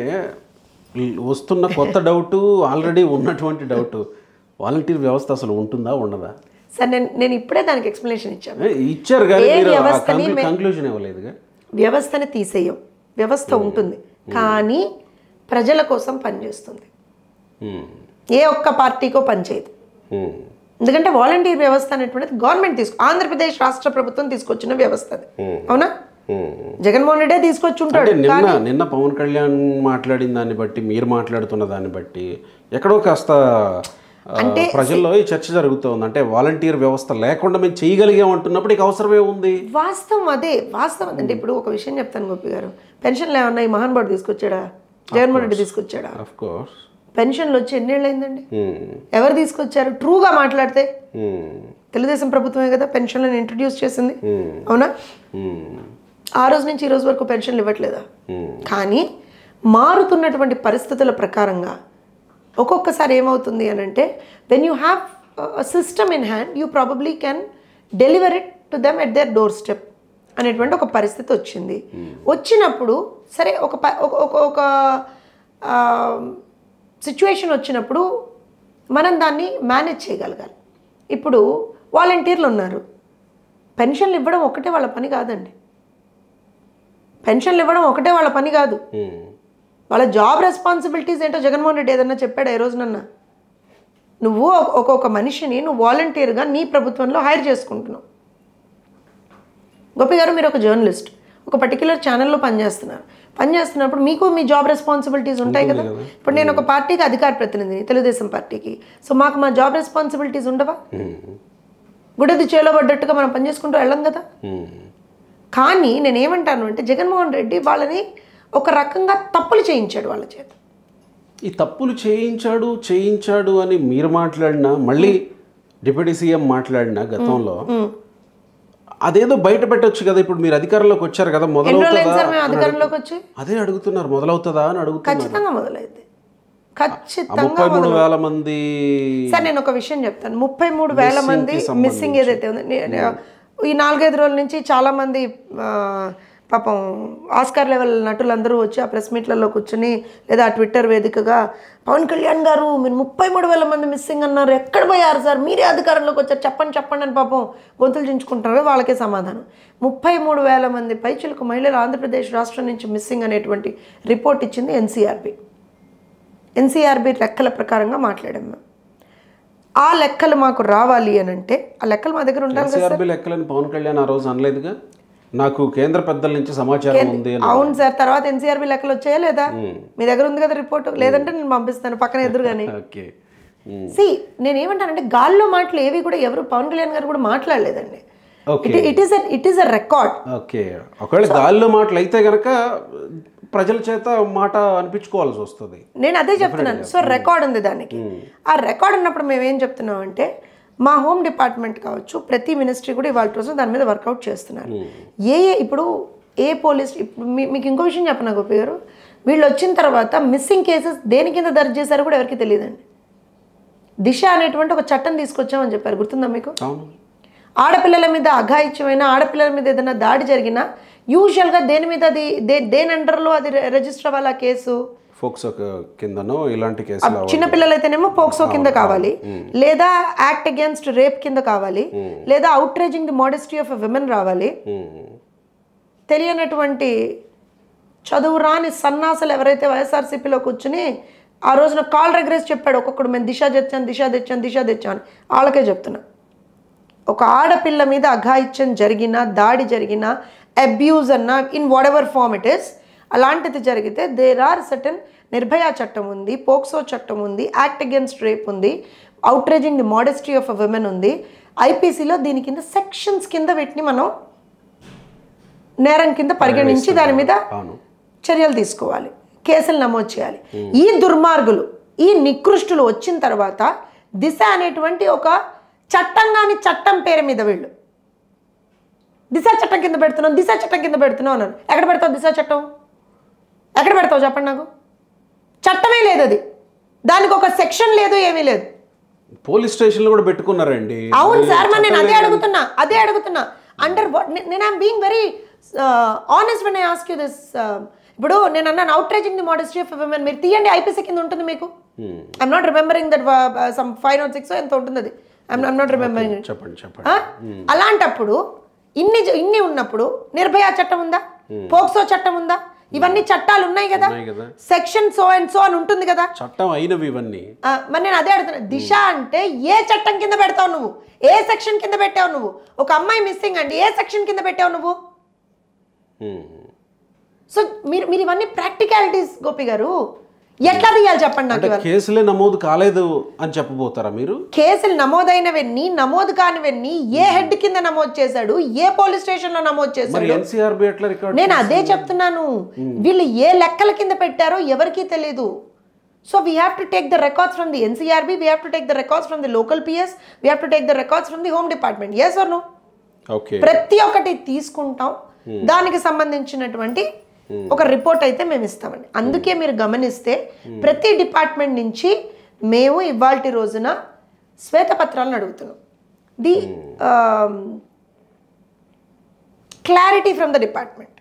ఈ వస్తున్న కొత్త డౌట్ ఆల్రెడీ ఉన్నటువంటి డౌట్ వాలంటీర్ వ్యవస్థ అసలు ఉంటుందా ఉండదా సార్ నేను నేను ఇప్పుడే దానికి ఎక్స్ప్లెనేషన్ ఇచ్చాను ఏ, ఇచ్చారు కానీ ఏ మీరు వ్యవస్థని మే- కంక్లూజన్ ఇవ్వలేదుగా వ్యవస్థని తీసేయం వ్యవస్థ ఉంటుంది కానీ ప్రజల కోసం పనిచేస్తుంది ఉమ్, ఏ ఒక్క పార్టీకో పనిచేయదు ఉమ్, ఎందుకంటే వాలంటీర్ వ్యవస్థ అనేటువంటిది గవర్నమెంట్ తీసుకు ఆంధ్రప్రదేశ్ రాష్ట్ర ప్రభుత్వం తీసుకొచ్చిన వ్యవస్థ అది అవునా ఉమ్. జగన్మోహన్ రెడ్డే తీసుకొచ్చి ఉంటాడు అంటే నిన్న నిన్న పవన్ కళ్యాణ్ మాట్లాడిన దాన్ని బట్టి మీరు మాట్లాడుతున్న దాన్ని బట్టి ఎక్కడో కాస్త ఆ, ప్రజల్లో ఈ చర్చ జరుగుతోంది అంటే వాలంటీర్ వ్యవస్థ లేకుండా మేము చేయగలిగాం అంటున్నప్పుడు ఇక అవసరమే ఉంది వాస్తవం అదే వాస్తవం అంటే ఇప్పుడు ఒక విషయం చెప్తాను గోపి గారు పెన్షన్లు ఏమన్నా ఈ మహానుభావుడు తీసుకొచ్చాడా జగన్మోహన్ రెడ్డి తీసుకొచ్చాడా ఆఫ్ కోర్స్ పెన్షన్లు వచ్చి ఎన్నేళ్ళు అయిందండి ఎవరు తీసుకొచ్చారు ట్రూగా మాట్లాడితే తెలుగుదేశం ప్రభుత్వమే కదా పెన్షన్లను ఇంట్రడ్యూస్ చేసింది అవునా ఆ రోజు నుంచి ఈ రోజు వరకు పెన్షన్లు ఇవ్వట్లేదా కానీ మారుతున్నటువంటి పరిస్థితుల ప్రకారంగా ఒక్కొక్కసారి ఏమవుతుంది అని అంటే when you have system in hand you probably can deliver it to them at their doorstep అనేటువంటి ఒక పరిస్థితి వచ్చింది వచ్చినప్పుడు సరే ఒక ప- ఒక ఒక ఒక సిచ్యువేషన్ వచ్చినప్పుడు మనం దాన్ని మేనేజ్ చేయగలగాలి ఇప్పుడు వాలంటీర్లు ఉన్నారు పెన్షన్లు ఇవ్వడం ఒకటే వాళ్ళ పని కాదండి పెన్షన్లు ఇవ్వడం ఒకటే వాళ్ళ పని కాదు వాళ్ళ జాబ్ రెస్పాన్సిబిలిటీస్ ఏంటో జగన్మోహన్ రెడ్డి ఏదన్నా చెప్పాడు ఏ రోజునన్నా నువ్వు ఒక- ఒక్కొక్క మనిషిని నువ్వు వాలంటీర్గా నీ ప్రభుత్వంలో హైర్ చేసుకుంటున్నావు గోపి గారు మీరు ఒక జర్నలిస్ట్ ఒక పర్టికులర్ ఛానల్లో పనిచేస్తున్నారు పనిచేస్తున్నప్పుడు మీకు మీ జాబ్ రెస్పాన్సిబిలిటీస్ ఉంటాయి కదా ఇప్పుడు నేను ఒక పార్టీకి అధికార ప్రతినిధిని తెలుగుదేశం పార్టీకి సో మాకు మా జాబ్ రెస్పాన్సిబిలిటీస్ ఉండవా గుడది చేలోబడ్డట్టుగా మనం పనిచేసుకుంటూ వెళ్ళం కదా కానీ నేను ఏమంటాను అంటే జగన్మోహన్ రెడ్డి వాళ్ళని ఒక రకంగా తప్పులు చేయించాడు వాళ్ళ చేత ఈ తప్పులు చేయించాడు చేయించాడు అని మీరు మాట్లాడినా మళ్ళీ డిప్యూటీ సీఎం మాట్లాడినా గతంలో అదేదో బయట పెట్టొచ్చు కదా ఇప్పుడు మీరు అధికారంలోకి వచ్చారు కదా ఎన్ని రోజులు అయింది మొదలవుతుందా సార్ మేము అధికారంలోకి వచ్చి అదే అడుగుతున్నారు మొదలవుతుందా అని అడుగుతున్నారు ఖచ్చితంగా మొదలైంది ఆ ఖచ్చితంగా ముప్పై మూడు వేల మంది సార్ నేను ఒక విషయం చెప్తాను ముప్పై మూడు వేల మంది మిస్సింగ్ ఏదైతే ఉంది నే- నే- ఈ నాలుగైదు రోజుల నుంచి చాలా మంది ఆ, పాపం ఆస్కార్ లెవెల్ నటులందరూ వచ్చి ఆ ప్రెస్ మీట్లలో కూర్చుని లేదా ఆ ట్విట్టర్ వేదికగా పవన్ కళ్యాణ్ గారు మీరు ముప్పై మూడు వేల మంది మిస్సింగ్ అన్నారు ఎక్కడ పోయారు సార్ మీరే అధికారంలోకి వచ్చారు చెప్పండి చెప్పండి అని పాపం గొంతులు చించుకుంటారు కదా వాళ్ళకే సమాధానం ముప్పై మూడు వేల మంది పైచిలకు మహిళలు ఆంధ్రప్రదేశ్ రాష్ట్రం నుంచి మిస్సింగ్ అనేటువంటి రిపోర్ట్ ఇచ్చింది ఎన్సీఆర్బి ఎన్సీఆర్బి లెక్కల ప్రకారంగా మాట్లాడాం మేము ఆ లెక్కలు మాకు రావాలి అని అంటే ఆ లెక్కలు మా దగ్గర ఉండాలి కదా ఎన్సీఆర్బీ లెక్కలని పవన్ కళ్యాణ్ ఆ రోజు అనలేదుగా నాకు కేంద్ర పెద్దల నుంచి సమాచారం ఉంది అని అవును సార్ తర్వాత ఎన్సీఆర్బి లెక్కలు వచ్చాయా లేదా మీ దగ్గర ఉంది కదా రిపోర్ట్ లేదంటే నేను పంపిస్తాను పక్కన ఎదురుగానే ఓకే సి నేను ఏమంటానంటే గాల్లో మాటలు ఏవి కూడా ఎవరు పవన్ కళ్యాణ్ గారు కూడా మాట్లాడలేదండి okay it it is it is a record okay ఒకవేళ గాల్లో మాటలు అయితే గనక ప్రజల చేత మాట అనిపించుకోవాల్సి వస్తుంది నేను అదే చెప్తున్నాను సో రికార్డ్ ఉంది దానికి ఆ రికార్డ్ ఉన్నప్పుడు మేము ఏం చెప్తున్నాం అంటే మా హోమ్ డిపార్ట్మెంట్ కావచ్చు ప్రతి మినిస్ట్రీ కూడా ఇవాళ రోజు దాని మీద వర్కౌట్ చేస్తున్నారు ఏ ఏ ఇప్పుడు ఏ పోలీస్ ఇప్పుడు మీ- మీకు ఇంకో విషయం చెప్పనా గోపి గారు వీళ్ళు వచ్చిన తర్వాత మిస్సింగ్ కేసెస్ దేని కింద దర్జు చేశారో కూడా ఎవరికి తెలియదండి దిశ అనేటువంటి ఒక చట్టం తీసుకొచ్చామని చెప్పారు గుర్తుందా మీకు అవును ఆడపిల్లల మీద అఘాయిత్యమైన ఆడపిల్లల మీద ఏదైనా దాడి జరిగినా యూజువల్గా దేని మీద అది దే దేని అండర్లో అది రె- రిజిస్టర్ అవ్వాలి ఆ కేసు ఫోక్స్ ఒక కిందనో ఇలాంటి కేసులు చిన్న పిల్లలైతేనేమో పోక్సో కింద కావాలి లేదా యాక్ట్ అగేన్స్ట్ రేప్ కింద కావాలి లేదా outraging the modesty of a women రావాలి తెలియనటువంటి చదువు రాని సన్నాసులు ఎవరైతే వైఎస్ఆర్సీపీలో కూర్చుని ఆ రోజున కాల్ రెగ్రెస్ చెప్పాడు ఒక్కొక్కడు మేము దిశ తెచ్చాను దిశ తెచ్చాను దిశ తెచ్చాను వాళ్ళకే చెప్తున్నా ఒక ఆడపిల్ల మీద అఘాయిత్యం జరిగినా దాడి జరిగినా అబ్యూజ్ అన్న in whatever form it is అలాంటిది జరిగితే దేర్ ఆర్ సర్టన్ నిర్భయ చట్టం ఉంది పోక్సో చట్టం ఉంది యాక్ట్ అగేన్స్ట్ రేప్ ఉంది outraging the modesty of a women ఉంది ఐపీసీలో దీని కింద సెక్షన్స్ కింద వీటిని మనం నేరం కింద పరిగణించి దాని మీద అవును చర్యలు తీసుకోవాలి కేసులు నమోదు చేయాలి ఈ దుర్మార్గులు ఈ నికృష్టులు వచ్చిన తర్వాత దిశ అనేటువంటి ఒక చట్టం కాని చట్టం పేరు మీద వీళ్ళు దిశ చట్టం కింద పెడుతున్నాం దిశ చట్టం కింద పెడుతున్నాం అన్నారు ఎక్కడ పెడతావు దిశ చట్టం ఎక్కడ పెడతావు చెప్పండి నాకు చట్టమే లేదు అది దానికి ఒక సెక్షన్ లేదు ఏమీ లేదు పోలీస్ స్టేషన్లో కూడా పెట్టుకున్నారండి అవును సార్ మరి నేను అదే అడుగుతున్నా అదే అడుగుతున్నా అండర్ నేను I'm being very honest when I ask you this ఇప్పుడు నేను అన్నాను outraging the modesty of women మీరు తీయండి ఐపీసీ కింద ఉంటుంది మీకు I'm not remembering that some five not six ఎంత ఉంటుంది అది ఐఎమ్ ఐమ్ నాట్ రిమెంబరింగ్ చెప్పండి చెప్పండి ఆ? అలాంటప్పుడు ఇన్ని జ- ఇన్ని ఉన్నప్పుడు నిర్భయ చట్టం ఉందా పోక్సో చట్టం ఉందా ఇవన్నీ చట్టాలు ఉన్నాయి కదా ఉన్నాయి కదా సెక్షన్ సో అండ్ సో అని ఉంటుంది కదా చట్టం అయినవి ఇవన్నీ ఆ, మరి నేను అదే అడుగుతున్నా దిశ అంటే ఏ చట్టం కింద పెడతావు నువ్వు ఏ సెక్షన్ కింద పెట్టావు నువ్వు ఒక అమ్మాయి మిస్సింగ్ అండి ఏ సెక్షన్ కింద పెట్టావు నువ్వు Hmm. సో మీరు మీరు ఇవన్నీ ప్రాక్టికాలిటీస్ గోపి గారు ఎట్లా తీయాలి చెప్పండి నాకు అంటే ఇవాళ కేసులే నమోదు కాలేదు అని చెప్పబోతారా మీరు కేసులు నమోదైనవన్నీ నమోదు కానివన్నీ ఏ హెడ్ కింద నమోదు చేశాడు ఏ పోలీస్ స్టేషన్ లో నమోదు మరి చేశాడు ఎన్సీఆర్బి ఎట్లా రికార్డ్ నేను అదే చెప్తున్నాను వీళ్ళు ఏ లెక్కల కింద పెట్టారో ఎవరికీ తెలియదు so we have to take the records from the NCRB we have to take the records from the local PS we have to take the records from the home department S R no okay ప్రతి ఒక్కటి తీసుకుంటాం దానికి సంబంధించినటువంటి ఒక report అయితే మేము ఇస్తామండి అందుకే మీరు గమనిస్తే ప్రతి డిపార్ట్మెంట్ నుంచి మేము ఇవాల్టి రోజున శ్వేతపత్రాలను అడుగుతున్నాం the clarity from the department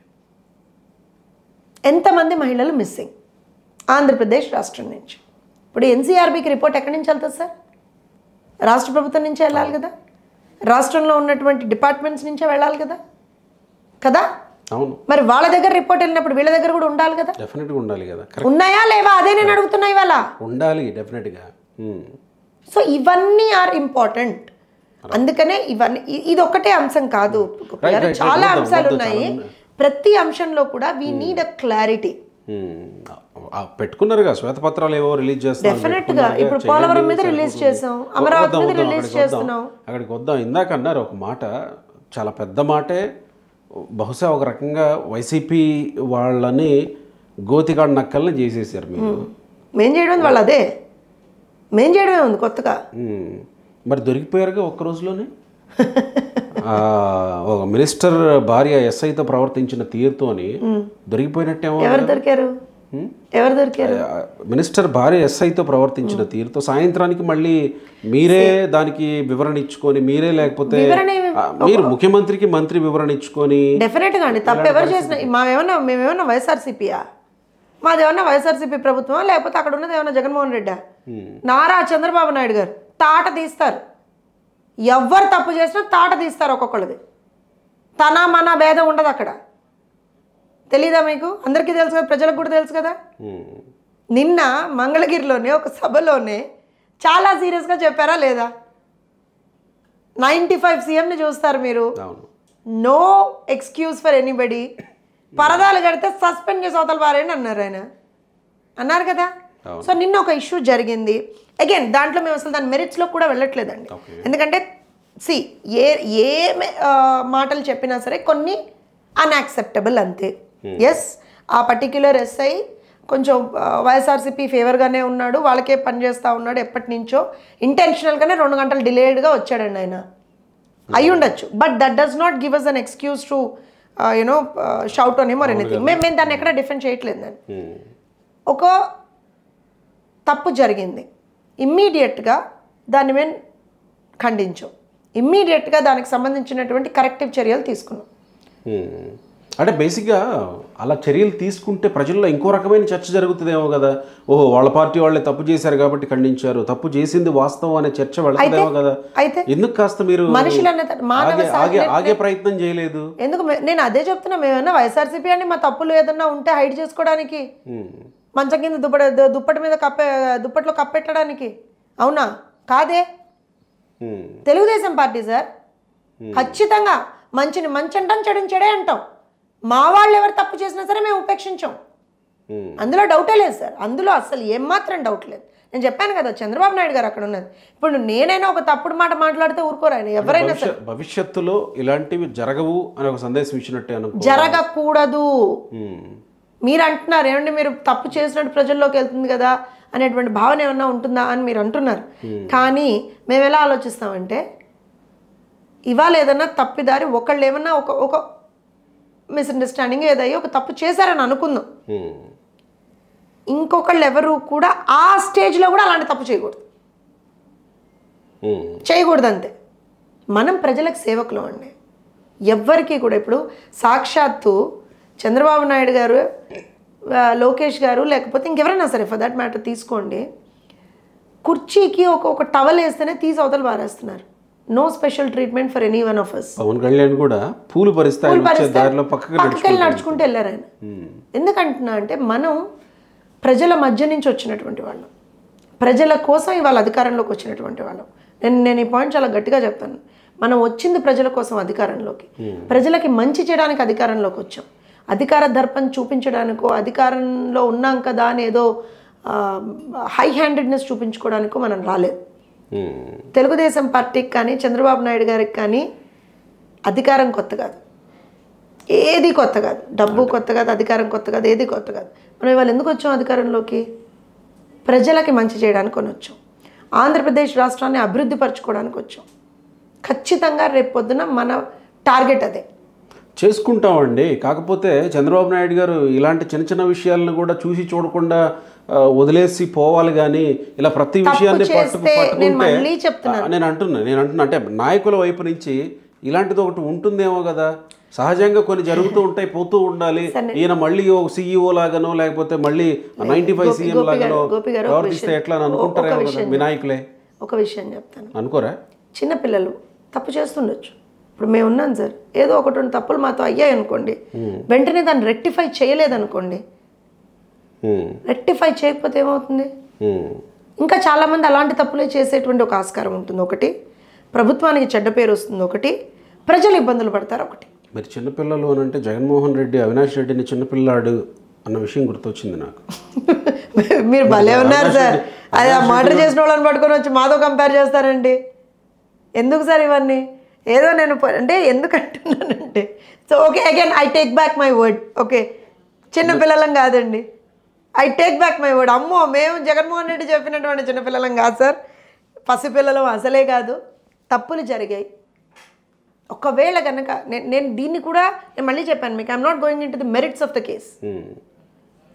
ఎంతమంది మహిళలు మిస్సింగ్ ఆంధ్రప్రదేశ్ రాష్ట్రం నుంచి ఇప్పుడు ఎన్సీఆర్బీకి రిపోర్ట్ ఎక్కడి నుంచి వెళ్తుంది సార్ రాష్ట్ర ప్రభుత్వం నుంచే వెళ్ళాలి కదా రాష్ట్రంలో ఉన్నటువంటి డిపార్ట్మెంట్స్ నుంచే వెళ్ళాలి కదా కదా అవును మరి వాళ్ళ దగ్గర రిపోర్ట్ వెళ్ళినప్పుడు వీళ్ళ దగ్గర కూడా ఉండాలి కదా డెఫినెట్గా ఉండాలి కదా కరెక్ట్ ఉన్నాయా లేవా అదే నేను అడుగుతున్నా ఇవాళ ఉండాలి డెఫినెట్గా Hmm. సో ఇవన్నీ ఆర్ ఇంపార్టెంట్ అందుకనే ఇవన్నీ ఇ- ఇది ఒక్కటే అంశం కాదు Right, right, right. చాలా వద్దాం, అంశాలు వద్దాం, ఉన్నాయి చాలా ఉన్నాయి. ప్రతి అంశంలో కూడా we need a clarity Hmm. ఆ, పెట్టుకున్నారుగా శ్వేతపత్రాలు ఏవో రిలీజ్ చేస్తున్నారు Definite గా. పెట్టుకున్నారుగా, ఇప్పుడు చేయండి, పోలవరం మీద సరిపోతుంది. release చేసాం. వద్దాం, అమరావతి మీద వద్దాం, release అక్కడికి వద్దాం. చేస్తున్నాం. అక్కడికి వద్దాం ఇందాక అన్నారు ఒక మాట చాలా పెద్ద మాటే బహుశా ఒక రకంగా వైసీపీ వాళ్ళని గోతికాడు నక్కల్ని చేసేసారు మీరు మేం చేయడం ఉంది వాళ్ళు అదే మేం చేయడమే ఉంది కొత్తగా Hmm. మరి దొరికిపోయారుగా ఒక్క రోజులోనే ఆ, ఒక మినిస్టర్ భార్య ఎస్ఐతో ప్రవర్తించిన తీరుతోని దొరికిపోయినట్టేమో ఎవరు దొరికారు ఎవరు దొరికారు ఆ, మినిస్టర్ భార్య ఎస్ఐతో ప్రవర్తించిన తీరుతో సాయంత్రానికి మళ్ళీ మీరే దానికి వివరణ ఇచ్చుకొని మీరే లేకపోతే వివరణ ఏమి- ఆ, మీరు ముఖ్యమంత్రికి మంత్రి వివరణ ఇచ్చుకొని డెఫినెట్ గా అండి తప్పు ఎవరు చేసిన మావేమన్నా మేమేమన్నా వైఎస్ఆర్సీపీయా మాది ఏమన్నా వైఎస్ఆర్సీపీ ప్రభుత్వమా లేకపోతే అక్కడ ఉన్నది ఏమన్నా జగన్మోహన్ రెడ్డా నారా చంద్రబాబు నాయుడు గారు తాట తీస్తారు ఎవ్వరు తప్పు చేసినా తాట తీస్తారు ఒక్కొక్కళ్ళది తన మన భేదం ఉండదు అక్కడ తెలీదా మీకు అందరికీ తెలుసు కదా ప్రజలకు కూడా తెలుసు కదా ఉమ్, నిన్న మంగళగిరిలోనే ఒక సభలోనే చాలా సీరియస్గా చెప్పారా లేదా నైంటీ ఫైవ్ సీఎంని చూస్తారు మీరు అవును నో ఎక్స్క్యూజ్ ఫర్ ఎనీబడి పరదాలు కడితే సస్పెండ్ చేసి అవతల పారేయండి అన్నారు ఆయన అన్నారు కదా అవును. సో నిన్న ఒక ఇష్యూ జరిగింది అగైన్ దాంట్లో మేము అసలు దాని మెరిట్స్లో కూడా వెళ్ళట్లేదండి Okay. ఎందుకంటే సి ఏ ఏ మే- ఆ, మాటలు చెప్పినా సరే కొన్ని అన్యాక్సెప్టబుల్ అంతే ఎస్ ఆ పర్టిక్యులర్ ఎస్ఐ కొంచెం ఆ, వైఎస్ఆర్సీపీ ఫేవర్గానే ఉన్నాడు వాళ్ళకే పనిచేస్తూ ఉన్నాడు ఎప్పటి నుంచో ఇంటెన్షనల్గానే రెండు గంటలు డిలేడ్గా వచ్చాడండి ఆయన అయి ఉండొచ్చు but that does not give us an excuse to you know shout on him or anything మేము మేము దాన్ని ఎక్కడ డిఫెండ్ చేయట్లేదు దాన్ని ఉమ్, ఒక తప్పు జరిగింది ఇమ్మీడియట్గా దాన్ని మేము ఖండించాం ఇమ్మీడియట్గా దానికి సంబంధించినటువంటి కరెక్టివ్ చర్యలు తీసుకున్నాం ఉమ్. అంటే బేసిక్గా అలా చర్యలు తీసుకుంటే ప్రజల్లో ఇంకో రకమైన చర్చ జరుగుతుందేమో కదా ఓహో వాళ్ళ పార్టీ వాళ్ళే తప్పు చేశారు కాబట్టి ఖండించారు తప్పు చేసింది వాస్తవం అనే చర్చ వెళ్తుందేమో కదా అయితే ఎందుకు కాస్త మీరు మనుషులు అనే త- మానవ ఆగే సా- ఆగే ఆగే ప్రయత్నం చేయలేదు ఎందుకు మే- నేను అదే చెప్తున్నా మేమన్నా వైఎస్ఆర్సీపీ అండి మా తప్పులు ఏదన్నా ఉంటే హైడ్ చేసుకోవడానికి ఉమ్, మంచం కింద దుప్పటి దు- దుప్పటి మీద కప్పే దుప్పట్లో కప్పెట్టడానికి అవునా కాదే ఉమ్, తెలుగుదేశం పార్టీ సార్ ఖచ్చితంగా మంచిని మంచి అంటాం చెడుని చెడే అంటాం మా వాళ్ళు ఎవరు తప్పు చేసినా సరే మేము ఉపేక్షించాం ఉమ్. అందులో డౌటే లేదు సార్ అందులో అసలు ఏమాత్రం డౌట్ లేదు నేను చెప్పాను కదా చంద్రబాబు నాయుడు గారు అక్కడ ఉన్నది ఇప్పుడు నేనైనా ఒక తప్పుడు మాట మాట్లాడితే ఊరుకోరు ఆయన ఎవరైనా సరే భవిష్య- భవిష్యత్తులో ఇలాంటివి జరగవు అని ఒక సందేశం ఇచ్చినట్టే అనుకో జరగకూడదు ఉమ్, మీరు అంటున్నారు ఏమంటే మీరు తప్పు చేసినట్టు ప్రజల్లోకి వెళ్తుంది కదా అనేటువంటి భావన ఏమన్నా ఉంటుందా అని మీరు అంటున్నారు కానీ మేము ఎలా ఆలోచిస్తామంటే ఇవాళ ఏదన్నా తప్పిదారి ఒకళ్ళు ఏమన్నా ఒక ఒక మిస్అండర్స్టాండింగ్ ఏదయ్యో ఒక తప్పు చేశారని అనుకుందాం ఉమ్, ఇంకొకళ్ళు ఎవరు కూడా ఆ స్టేజ్లో కూడా అలాంటి తప్పు చేయకూడదు ఉమ్, చేయకూడదు అంతే మనం ప్రజలకు సేవకులం అండి ఎవ్వరికీ కూడా ఇప్పుడు సాక్షాత్తు చంద్రబాబు నాయుడు గారు ఆ, లోకేష్ గారు లేకపోతే ఇంకెవరైనా సరే ఫర్ దట్ మ్యాటర్ తీసుకోండి కుర్చీకి ఒక ఒక టవల్ వేస్తేనే తీసి అవతల పారేస్తున్నారు no special treatment for any one of us Pawan Kalyan కూడా పూలు పరిస్థితి ఆయన వచ్చే దారిలో పక్కకి పక్కకి వెళ్ళి నడుచుకుంటూ వెళ్ళారు ఆయన ఎందుకంటున్నా అంటే మనం ప్రజల మధ్య నుంచి వచ్చినటువంటి వాళ్ళం ప్రజల కోసం ఇవాళ అధికారంలోకి వచ్చినటువంటి వాళ్ళం నేను నేను ఈ పాయింట్ చాలా గట్టిగా చెప్తాను మనం వచ్చింది ప్రజల కోసం అధికారంలోకి ప్రజలకి మంచి చేయడానికి అధికారంలోకి వచ్చాం అధికార దర్పం చూపించడానికో అధికారంలో ఉన్నాం కదా అని ఏదో హై హ్యాండెడ్నెస్ చూపించుకోవడానికో మనం రాలేదు ఉమ్, తెలుగుదేశం పార్టీకి కానీ చంద్రబాబు నాయుడు గారికి కానీ అధికారం కొత్త కాదు ఏది కొత్త కాదు డబ్బు కొత్త కాదు అధికారం కొత్త కాదు ఏది కొత్త కాదు మనం ఇవాళ ఎందుకు వచ్చాం అధికారంలోకి ప్రజలకి మంచి చేయడానికి కొని వచ్చాం ఆంధ్రప్రదేశ్ రాష్ట్రాన్ని అభివృద్ధి పరచుకోవడానికి వచ్చాం ఖచ్చితంగా రేపు పొద్దున మన టార్గెట్ అదే చేసుకుంటామండి కాకపోతే చంద్రబాబు నాయుడు గారు ఇలాంటి చిన్న చిన్న విషయాలను కూడా చూసి చూడకుండా ఆ, వదిలేసి పోవాలి కానీ ఇలా ప్రతి విషయాన్ని పట్టుకు చేస్తే నేను పట్టుకుంటే మళ్ళీ చెప్తున్నాను. ఆ, నేను అంటున్నా నేను అంటున్నా అంటే నాయకుల వైపు నుంచి ఇలాంటిది ఒకటి ఉంటుందేమో కదా సహజంగా కొన్ని జరుగుతూ ఉంటాయి పోతూ ఉండాలి ఈయన మళ్ళీ ఓ సీఈఓ లాగానో లేకపోతే మళ్ళీ నైన్టీ ఫైవ్ సీఎం గోపి గారు, లాగానో గోపి గారు, ఒక ప్రవర్తిస్తే విషయం- ఎట్లా అని ఒక అనుకుంటారేమో కదా విషయం మీ నాయకులే ఒక విషయం చెప్తాను అనుకోరా చిన్నపిల్లలు తప్పు చేస్తుండొచ్చు ఇప్పుడు మేము ఉన్నాం సార్ ఏదో ఒకటి రెండు తప్పులు మాతో అయ్యాయి అనుకోండి వెంటనే దాన్ని రెక్టిఫై చేయలేదనుకోండి ఉమ్, రెక్టిఫై చేయకపోతే ఏమవుతుంది ఉమ్, ఇంకా చాలామంది అలాంటి తప్పులే చేసేటువంటి ఒక ఆస్కారం ఉంటుంది ఒకటి ప్రభుత్వానికి చెడ్డ పేరు వస్తుంది ఒకటి ప్రజలు ఇబ్బందులు పడతారు ఒకటి మరి చిన్నపిల్లలు అని అంటే జగన్మోహన్ రెడ్డి అవినాష్ రెడ్డిని చిన్నపిల్లాడు అన్న విషయం గుర్తొచ్చింది నాకు మీరు భలే ఉన్నారు సార్ అది ఆ మర్డర్ చేసిన వాళ్ళని పట్టుకొని వచ్చి మాతో కంపేర్ చేస్తారండి ఎందుకు సార్ ఇవన్నీ ఏదో నేను ప- అంటే ఎందుకు అంటున్నానంటే so okay again I take back my word okay చిన్నపిల్లలం కాదండి I take back my word అమ్మో మేము జగన్మోహన్ రెడ్డి చెప్పినటువంటి చిన్నపిల్లలం కాదు సార్ పసిపిల్లలం అసలే కాదు తప్పులు జరిగాయి ఒకవేళ కనుక నేను నేను దీన్ని కూడా నేను మళ్ళీ చెప్పాను మీకు I'm not going into the merits of the case um,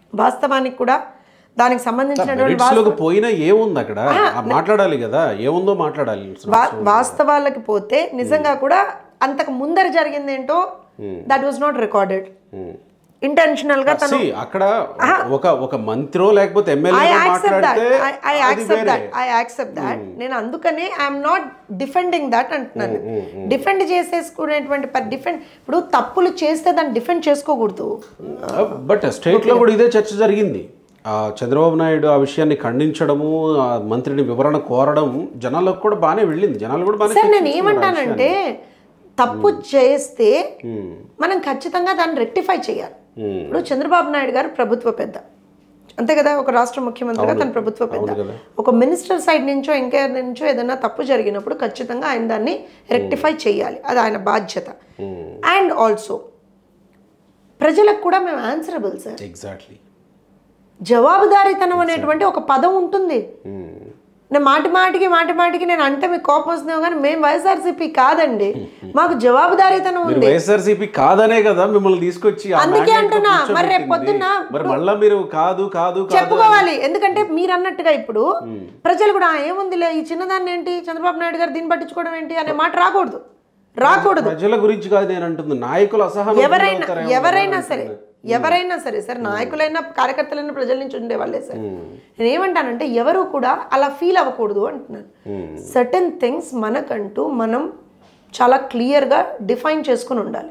వాస్తవానికి కూడా దానికి సంబంధించినటువంటి మెరిట్స్ లోకి పోయినా ఏముంది అక్కడ ఆ మాట్లాడాలి కదా ఏముందో మాట్లాడాలి వా- వాస్తవాలకి పోతే నిజంగా కూడా అంతకు ముందర జరిగింది ఏంటో that was not recorded intentional గా తను See, అక్కడ ఒక ఒక మంత్రో లేకపోతే ఐ ఎమ్మెల్యే యాక్సెప్ట్ దట్ మాట్లాడితే ఐ అది యాక్సెప్ట్ వేరే. దట్ ఐ యాక్సెప్ట్ దట్ నేను అందుకనే ఐఎమ్ నాట్ డిఫెండింగ్ దట్ అంటున్నాను డిఫెండ్ చేసేసుకునేటువంటి డిఫెండ్ ఇప్పుడు తప్పులు చేస్తే దాన్ని డిఫెండ్ చేసుకోకూడదు బట్ స్టేట్ లో కూడా ఇదే చర్చ జరిగింది ఆ చంద్రబాబు నాయుడు ఆ విషయాన్ని ఖండించడము ఆ మంత్రిని వివరణ కోరడం జనాలకు కూడా బాగానే వెళ్ళింది జనాలు కూడా బాగానే సార్ నేను చర్చించుకున్నారు ఆ ఏమంటానంటే తప్పు చేస్తే మనం ఖచ్చితంగా దాన్ని రెక్టిఫై చేయాలి ఇప్పుడు చంద్రబాబు నాయుడు గారు ప్రభుత్వ పెద్ద అంతే కదా ఒక రాష్ట్ర ముఖ్యమంత్రిగా తన ప్రభుత్వ పెద్ద కదా. ఒక మినిస్టర్ సైడ్ నుంచో ఇంకా నుంచో ఏదైనా తప్పు జరిగినప్పుడు ఖచ్చితంగా ఆయన దాన్ని రెక్టిఫై చేయాలి అది ఆయన బాధ్యత అండ్ ఆల్సో ప్రజలకు కూడా మేము ఆన్సరబుల్ సార్ ఎగ్జాక్ట్లీ జవాబుదారీతనం అనేటువంటి ఒక పదం ఉంటుంది నేను మాటి మాటికి మాటి మాటికి నేను అంటే మీకు కోపం వస్తున్నావు కానీ మేము వైఎస్ఆర్సీపీ కాదండి మాకు జవాబుదారీతనం మీరు ఉంది వైఎస్ఆర్సీపీ కాదనే కదా మిమ్మల్ని తీసుకొచ్చి ఆ అందుకే mandate లో అంటున్నా, మరి రేపు కూర్చోబెట్టింది. పొద్దున్న మరి మళ్ళా మీరు కాదు కాదు కాదు చెప్పుకోవాలి ఎందుకంటే మీరు అన్నట్టుగా ఇప్పుడు ప్రజలు కూడా "ఆ, ఏముందిలే ఈ చిన్నదాన్ని ఏంటి చంద్రబాబు నాయుడు గారు దీన్ని పట్టించుకోవడం ఏంటి అనే మాట రాకూడదు రాకూడదు ప్రజల గురించి కాదు నేను అంటుంది నాయకులు అసహనం ఎవరైనా గురవుతారేమో ఎవరైనా సరే ఎవరైనా సరే సార్ నాయకులైనా కార్యకర్తలైనా ప్రజల నుంచి ఉండేవాళ్ళే సార్ నేను ఏమంటానంటే ఎవరు కూడా అలా ఫీల్ అవ్వకూడదు అంటున్నాను సర్టెన్ థింగ్స్ మనకంటూ మనం చాలా క్లియర్గా డిఫైన్ చేసుకుని ఉండాలి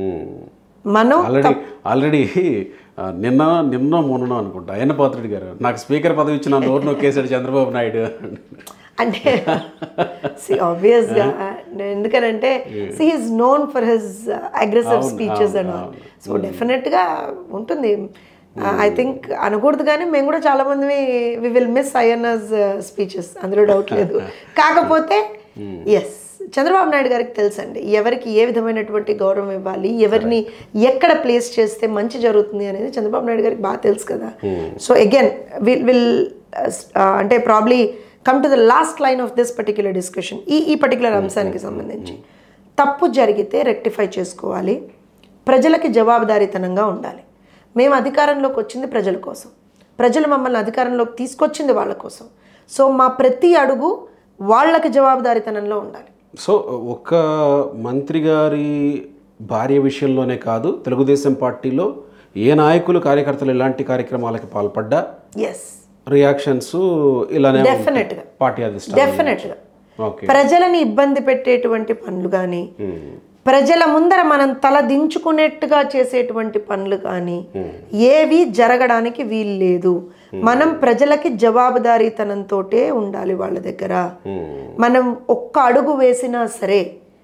మనం ఆల్రెడీ ఆల్రెడీ నిన్న నిన్న మొన్న అనుకుంటా అయ్యన్న పాత్రుడి గారు నాకు స్పీకర్ పదవి ఇచ్చిన నోరు నొక్కేశాడు చంద్రబాబు నాయుడు అంటే ఆబ్వియస్గా ఎందుకనంటే see is known for his aggressive speeches and all so డెఫినెట్గా ఉంటుంది ఐ థింక్ అనకూడదు కానీ మేము కూడా చాలా మంది we will miss Ayyanna's speeches అందులో డౌట్ లేదు కాకపోతే ఎస్ చంద్రబాబు నాయుడు గారికి తెలుసండి ఎవరికి ఏ విధమైనటువంటి గౌరవం ఇవ్వాలి ఎవరిని ఎక్కడ ప్లేస్ చేస్తే మంచి జరుగుతుంది అనేది చంద్రబాబు నాయుడు గారికి బాగా తెలుసు కదా సో అగైన్ విల్ విల్ అంటే probably come to the last line of this particular discussion ఈ ఈ పర్టికులర్ అంశానికి సంబంధించి తప్పు జరిగితే రెక్టిఫై చేసుకోవాలి ప్రజలకి జవాబుదారీతనంగా ఉండాలి మేము అధికారంలోకి వచ్చింది ప్రజల కోసం ప్రజలు మమ్మల్ని అధికారంలోకి తీసుకొచ్చింది వాళ్ళ కోసం సో మా ప్రతి అడుగు వాళ్ళకి జవాబుదారీతనంలో ఉండాలి సో ఒక్క మంత్రి గారి భార్య విషయంలోనే కాదు తెలుగుదేశం పార్టీలో ఏ నాయకులు కార్యకర్తలు ఎలాంటి కార్యక్రమాలకు పాల్పడ్డా ఎస్ రియాక్షన్స్ ఇలానే ఉంటాయి. డెఫినెట్గా పార్టీ అధిష్టానం డెఫినెట్గా ఓకే ప్రజలని ఇబ్బంది పెట్టేటువంటి పనులు కానీ ప్రజల ముందర మనం తల దించుకునేట్టుగా చేసేటువంటి పనులు కానీ ఏవి జరగడానికి వీలు లేదు మనం ప్రజలకి జవాబుదారీతనంతో ఉండాలి వాళ్ళ దగ్గర మనం ఒక్క అడుగు వేసినా సరే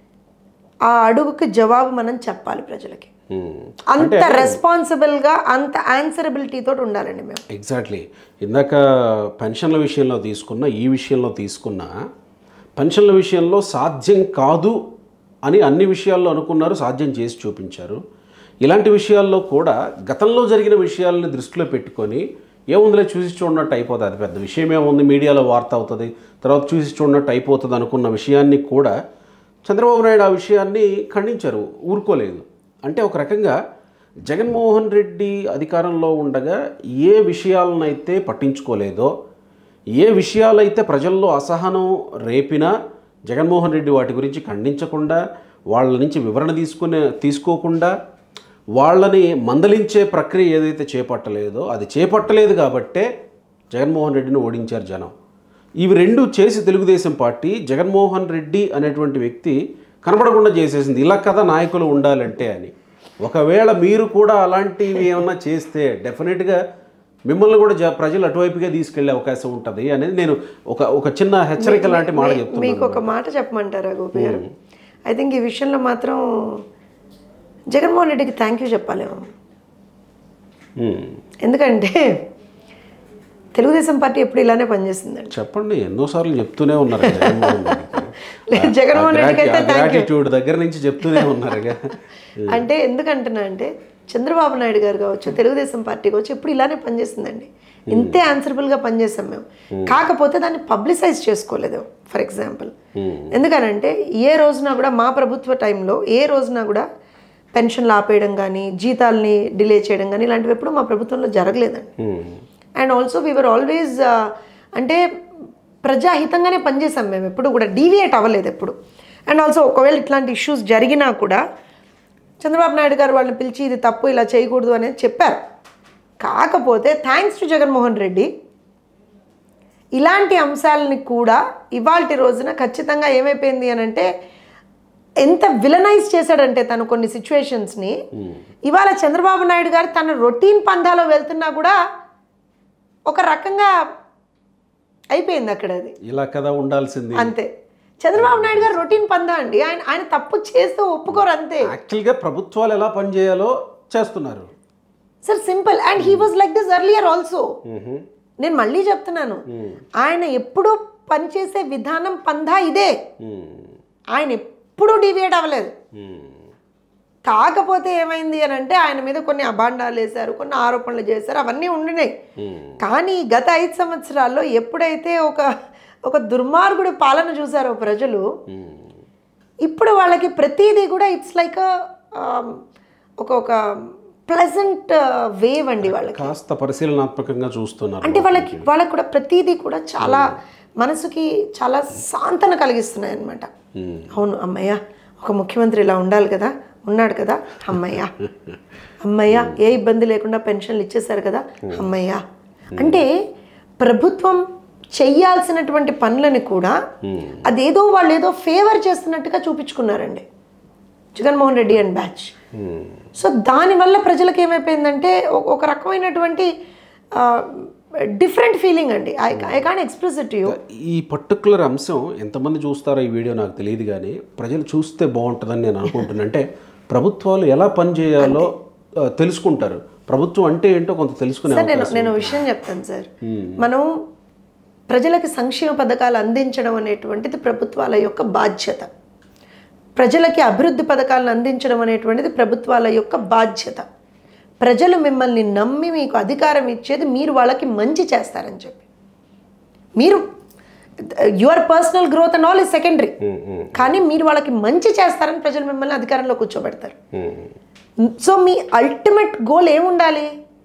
ఆ అడుగుకి జవాబు మనం చెప్పాలి ప్రజలకి అంత రెస్పాన్సిబుల్ గా అంత ఆన్సరబిలిటీ తోటి ఉండాలండి మేము ఎగ్జాక్ట్లీ ఇందాక పెన్షన్ల విషయంలో తీసుకున్న ఈ విషయంలో తీసుకున్న పెన్షన్ల విషయంలో సాధ్యం కాదు అని అన్ని విషయాల్లో అనుకున్నారు సాధ్యం చేసి చూపించారు ఇలాంటి విషయాల్లో కూడా గతంలో జరిగిన విషయాలని దృష్టిలో పెట్టుకొని ఏముందిలే చూసి చూడనట్టు అయిపోతుంది అది పెద్ద విషయం ఏముంది మీడియాలో వార్త అవుతుంది తర్వాత చూసి చూడనట్టు అయిపోతుంది అనుకున్న విషయాన్ని కూడా చంద్రబాబు నాయుడు ఆ విషయాన్ని ఖండించారు ఊరుకోలేదు అంటే ఒక రకంగా జగన్మోహన్ రెడ్డి అధికారంలో ఉండగా ఏ విషయాలనైతే పట్టించుకోలేదో ఏ విషయాలైతే ప్రజల్లో అసహనం రేపినా జగన్మోహన్ రెడ్డి వాటి గురించి ఖండించకుండా వాళ్ళ నుంచి వివరణ తీసుకునే తీసుకోకుండా వాళ్ళని మందలించే ప్రక్రియ ఏదైతే చేపట్టలేదో అది చేపట్టలేదు కాబట్టే జగన్మోహన్ రెడ్డిని ఓడించారు జనం ఇవి రెండు చేసి తెలుగుదేశం పార్టీ జగన్మోహన్ రెడ్డి అనేటువంటి వ్యక్తి కనపడకుండా చేసేసింది ఇలా కదా నాయకులు ఉండాలంటే అని ఒకవేళ మీరు కూడా అలాంటివి ఏమన్నా చేస్తే డెఫినెట్గా మిమ్మల్ని కూడా జ ప్రజలు అటువైపుగా తీసుకెళ్లే అవకాశం ఉంటుంది అనేది నేను ఒక ఒక చిన్న హెచ్చరిక లాంటి మాట చెప్తున్నాను మీకు ఒక మాట చెప్పమంటారా గోపి గారు ఐ థింక్ ఈ విషయంలో మాత్రం జగన్మోహన్ రెడ్డికి థ్యాంక్ యూ చెప్పాలేమో ఉమ్. ఎందుకంటే తెలుగుదేశం పార్టీ ఎప్పుడు ఇలానే పనిచేస్తుందండి చెప్పండి ఎన్నోసార్లు చెప్తూనే ఉన్నారు జగన్మోహన్ లేదు, జగన్మోహన్ రెడ్డికి అయితే thank you. గ్రాటిట్యూడ్ దగ్గర నుంచి చెప్తూనే ఉన్నారుగా అంటే ఎందుకంటున్నా అంటే చంద్రబాబు నాయుడు గారు కావచ్చు తెలుగుదేశం పార్టీ కావచ్చు ఎప్పుడు ఇలానే పనిచేస్తుందండి ఇంతే ఆన్సరబుల్గా పనిచేసాం మేము కాకపోతే దాన్ని పబ్లిసైజ్ చేసుకోలేదు ఫర్ ఎగ్జాంపుల్ ఎందుకనంటే ఏ రోజున కూడా మా ప్రభుత్వ టైంలో ఏ రోజున కూడా పెన్షన్లు ఆపేయడం కానీ జీతాల్ని డిలే చేయడం కానీ ఇలాంటివి ఎప్పుడు మా ప్రభుత్వంలో జరగలేదండి um. And also we are always అంటే ప్రజాహితంగానే పనిచేసాం మేము ఎప్పుడు కూడా డీవియేట్ అవ్వలేదు ఎప్పుడు అండ్ ఆల్సో ఒకవేళ ఇట్లాంటి ఇష్యూస్ జరిగినా కూడా చంద్రబాబు నాయుడు గారు వాళ్ళని పిలిచి ఇది తప్పు ఇలా చేయకూడదు అనేది చెప్పారు కాకపోతే థ్యాంక్స్ టు జగన్మోహన్ రెడ్డి ఇలాంటి అంశాలని కూడా ఇవాల్టి రోజున ఖచ్చితంగా ఏమైపోయింది అని అంటే ఎంత విలనైజ్ చేశాడంటే తను కొన్ని సిచ్యువేషన్స్ని ఇవాళ చంద్రబాబు నాయుడు గారు తన రొటీన్ పందాలో వెళ్తున్నా కూడా ఒక రకంగా అయిపోయింది అక్కడ అది ఇలా కదా ఉండాల్సింది అంతే చంద్రబాబు నాయుడు గారు రొటీన్ పందా అండి ఆయన ఆయన తప్పు చేస్తూ ఒప్పుకోరు అంతే యాక్చువల్గా ప్రభుత్వాలు ఎలా పనిచేయాలో చేస్తున్నారు sir simple and he was like this earlier also నేను మళ్ళీ చెప్తున్నాను ఆయన ఎప్పుడూ పనిచేసే విధానం పందా ఇదే ఉమ్. ఆయన ఎప్పుడూ డివియేట్ అవ్వలేదు ఉమ్. కాకపోతే ఏమైంది అని అంటే ఆయన మీద కొన్ని అభాండాలు వేశారు కొన్ని ఆరోపణలు చేశారు అవన్నీ ఉండినాయి కానీ గత ఐదు సంవత్సరాల్లో ఎప్పుడైతే ఒక ఒక దుర్మార్గుడి పాలన చూసారో ప్రజలు ఇప్పుడు వాళ్ళకి ప్రతిదీ కూడా ఇట్స్ లైక్ ఒక ఒక ప్లెజెంట్ వేవ్ అండి వాళ్ళకి కాస్త పరిశీలనాత్మకంగా చూస్తున్నారు అంటే వాళ్ళకి వాళ్ళకి కూడా ప్రతిదీ కూడా చాలా మనసుకి చాలా సాంతన కలిగిస్తున్నాయి అనమాట అవును అమ్మయ్య ఒక ముఖ్యమంత్రి ఇలా ఉండాలి కదా ఉన్నాడు కదా అమ్మయ్య అమ్మయ్య ఏ ఇబ్బంది లేకుండా పెన్షన్లు ఇచ్చేశారు కదా అమ్మయ్య అంటే ప్రభుత్వం చెయ్యాల్సినటువంటి పనులని కూడా అదేదో వాళ్ళు ఏదో ఫేవర్ చేస్తున్నట్టుగా చూపించుకున్నారండి Jaganmohan Reddy and batch so దానివల్ల ప్రజలకు ఏమైపోయిందంటే ఒక- ఒక రకమైనటువంటి డిఫరెంట్ ఫీలింగ్ అండి I I can express it you ఈ పర్టికులర్ అంశం ఎంతమంది చూస్తారో ఈ వీడియో నాకు తెలియదు కానీ ప్రజలు చూస్తే బాగుంటుందని నేను అనుకుంటున్నాను అంటే ప్రభుత్వాలు ఎలా పనిచేయాలో ఆ, తెలుసుకుంటారు ప్రభుత్వం అంటే ఏంటో కొంత తెలుసుకునే సార్ నేను నేను విషయం చెప్తాను సార్ మనం ప్రజలకి సంక్షేమ పథకాలు అందించడం అనేటువంటిది ప్రభుత్వాల యొక్క బాధ్యత ప్రజలకి అభివృద్ధి పథకాలను అందించడం అనేటువంటిది ప్రభుత్వాల యొక్క బాధ్యత ప్రజలు మిమ్మల్ని నమ్మి మీకు అధికారం ఇచ్చేది మీరు వాళ్ళకి మంచి చేస్తారని చెప్పి మీరు your personal growth and all is secondary కానీ మీరు వాళ్ళకి మంచి చేస్తారని ప్రజలు మిమ్మల్ని అధికారంలో కూర్చోబెడతారు సో మీ అల్టిమేట్ గోల్ ఏముండాలి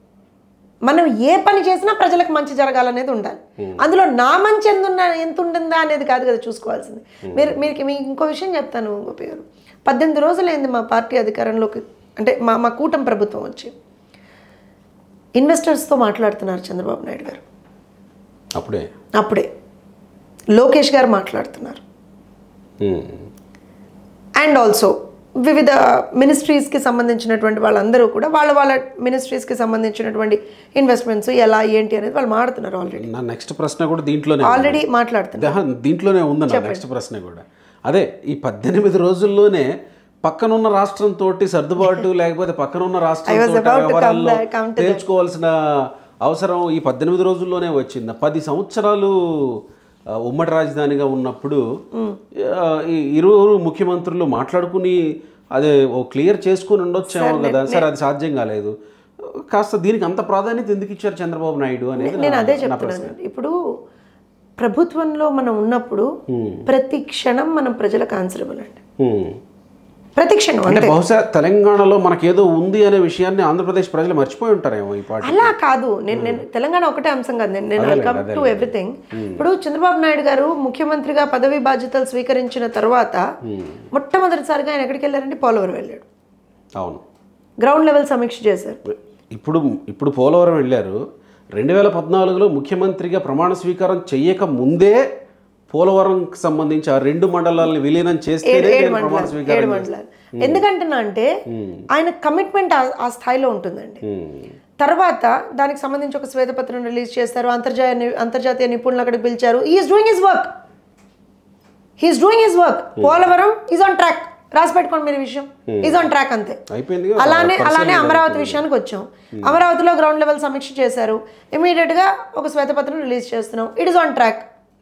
మనం ఏ పని చేసినా ప్రజలకు మంచి జరగాలనేది ఉండాలి అందులో నా మంచి ఎంత ఉన్నా ఎంత ఉంటుందా అనేది కాదు కదా చూసుకోవాల్సింది మీరు మీరు మీకు ఇంకో విషయం చెప్తాను గోపి గారు పద్దెనిమిది రోజులైంది మా పార్టీ అధికారంలోకి అంటే మా మా కూటమి ప్రభుత్వం వచ్చి ఇన్వెస్టర్స్తో మాట్లాడుతున్నారు చంద్రబాబు నాయుడు గారు అప్పుడే అప్పుడే లోకేష్ గారు మాట్లాడుతున్నారు ఉమ్. అండ్ ఆల్సో వివిధ మినిస్ట్రీస్కి సంబంధించినటువంటి వాళ్ళందరూ కూడా వాళ్ళ వాళ్ళ మినిస్ట్రీస్కి సంబంధించినటువంటి ఇన్వెస్ట్మెంట్స్ ఎలా ఏంటి అనేది వాళ్ళు మాట్లాడుతున్నారు ఆల్రెడీ నా నెక్స్ట్ ప్రశ్న కూడా దీంట్లోనే ఉంది. ఆల్రెడీ మాట్లాడుతున్నారు దహ, దీంట్లోనే ఉంది నా నెక్స్ట్ ప్రశ్న కూడా అదే ఈ పద్దెనిమిది రోజుల్లోనే పక్కనున్న రాష్ట్రంతో సర్దుబాటు లేకపోతే పక్కనున్న రాష్ట్రంతో about to come వ్యవహారాల్లో back, come to that. తేల్చుకోవాల్సిన అవసరం ఈ పద్దెనిమిది రోజుల్లోనే వచ్చింది పది సంవత్సరాలు ఆ, ఉమ్మడి రాజధానిగా ఉన్నప్పుడు ఆ, ఈ ఇరువురు ముఖ్యమంత్రులు మాట్లాడుకుని అదే ఓ క్లియర్ చేసుకుని ఉండొచ్చేమో కదా సరే అది సాధ్యం కాలేదు కాస్త దీనికి అంత ప్రాధాన్యత ఎందుకు ఇచ్చారు చంద్రబాబు నాయుడు అనేది నేను నా- అదే నా ప్రశ్న. చెప్తున్నాను ఇప్పుడు ప్రభుత్వంలో మనం ఉన్నప్పుడు ప్రతి క్షణం మనం ప్రజలకు ఆన్సరబుల్ అండి ఉమ్. ప్రతి క్షణం అంటే అంటే బహుశా తెలంగాణలో మనకేదో ఉంది అనే విషయాన్ని ఆంధ్రప్రదేశ్ ప్రజలు మర్చిపోయి ఉంటారేమో ఈ పాట అలా కాదు నేను నేను తెలంగాణ ఒకటే అంశం కాదు నేను నేను కమ్ టు ఎవ్రీథింగ్ ఇప్పుడు చంద్రబాబు నాయుడు గారు ముఖ్యమంత్రిగా పదవి బాధ్యతలు స్వీకరించిన తర్వాత మొట్టమొదటిసారిగా ఆయన ఎక్కడికి వెళ్ళారంటే పోలవరం వెళ్ళాడు అవును గ్రౌండ్ లెవెల్ సమీక్ష చేశారు ఇప్పుడు ఇప్పుడు పోలవరం వెళ్ళారు రెండు వేల పద్నాలుగులో ముఖ్యమంత్రిగా ప్రమాణ స్వీకారం చెయ్యక ముందే పోలవరంకి సంబంధించి ఆ రెండు మండలాలను విలీనం చేస్తేనే ఏడు నేను ప్రమాణ మండలాలు ఏడు స్వీకారం మండలాలు ఎందుకంటున్నా అంటే ఆయన కమిట్మెంట్ ఆ స్థాయిలో ఉంటుందండి ఉమ్. తర్వాత దానికి సంబంధించి ఒక శ్వేతపత్రం రిలీజ్ చేస్తారు అంతర్జాతీయ అంతర్జాతీయ నిపుణులు అక్కడికి పిలిచారు is doing his work he's doing his work Polavaram is on track రాసి పెట్టుకోండి మీరు ఈ విషయం ఈజ్ ఆన్ ట్రాక్ అంతే అయిపోయింది అలానే అలానే అమరావతి విషయానికి వచ్చాం అమరావతిలో గ్రౌండ్ లెవెల్ సమీక్ష చేశారు ఇమీడియట్ గా ఒక శ్వేతపత్రం రిలీజ్ చేస్తున్నాం ఇట్ ఇస్ ఆన్ ట్రాక్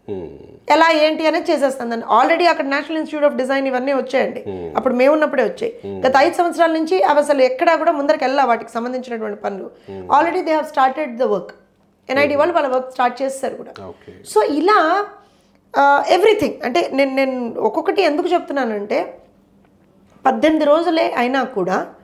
ఎలా ఏంటి అనేది చేసేస్తుందండి ఆల్రెడీ అక్కడ నేషనల్ ఇన్స్టిట్యూట్ ఆఫ్ డిజైన్ ఇవన్నీ వచ్చాయండి అప్పుడు మేము ఉన్నప్పుడే వచ్చాయి గత ఐదు సంవత్సరాల నుంచి అవి అసలు ఎక్కడా కూడా ముందరికి వెళ్ళా వాటికి సంబంధించినటువంటి పనులు already they have started the work NIT వాళ్ళు వాళ్ళ వర్క్ స్టార్ట్ చేస్తారు కూడా ఓకే సో ఇలా ఎవ్రీథింగ్ అంటే నేను నేను ఒక్కొక్కటి ఎందుకు చెప్తున్నానంటే పద్దెనిమిది రోజులే అయినా కూడా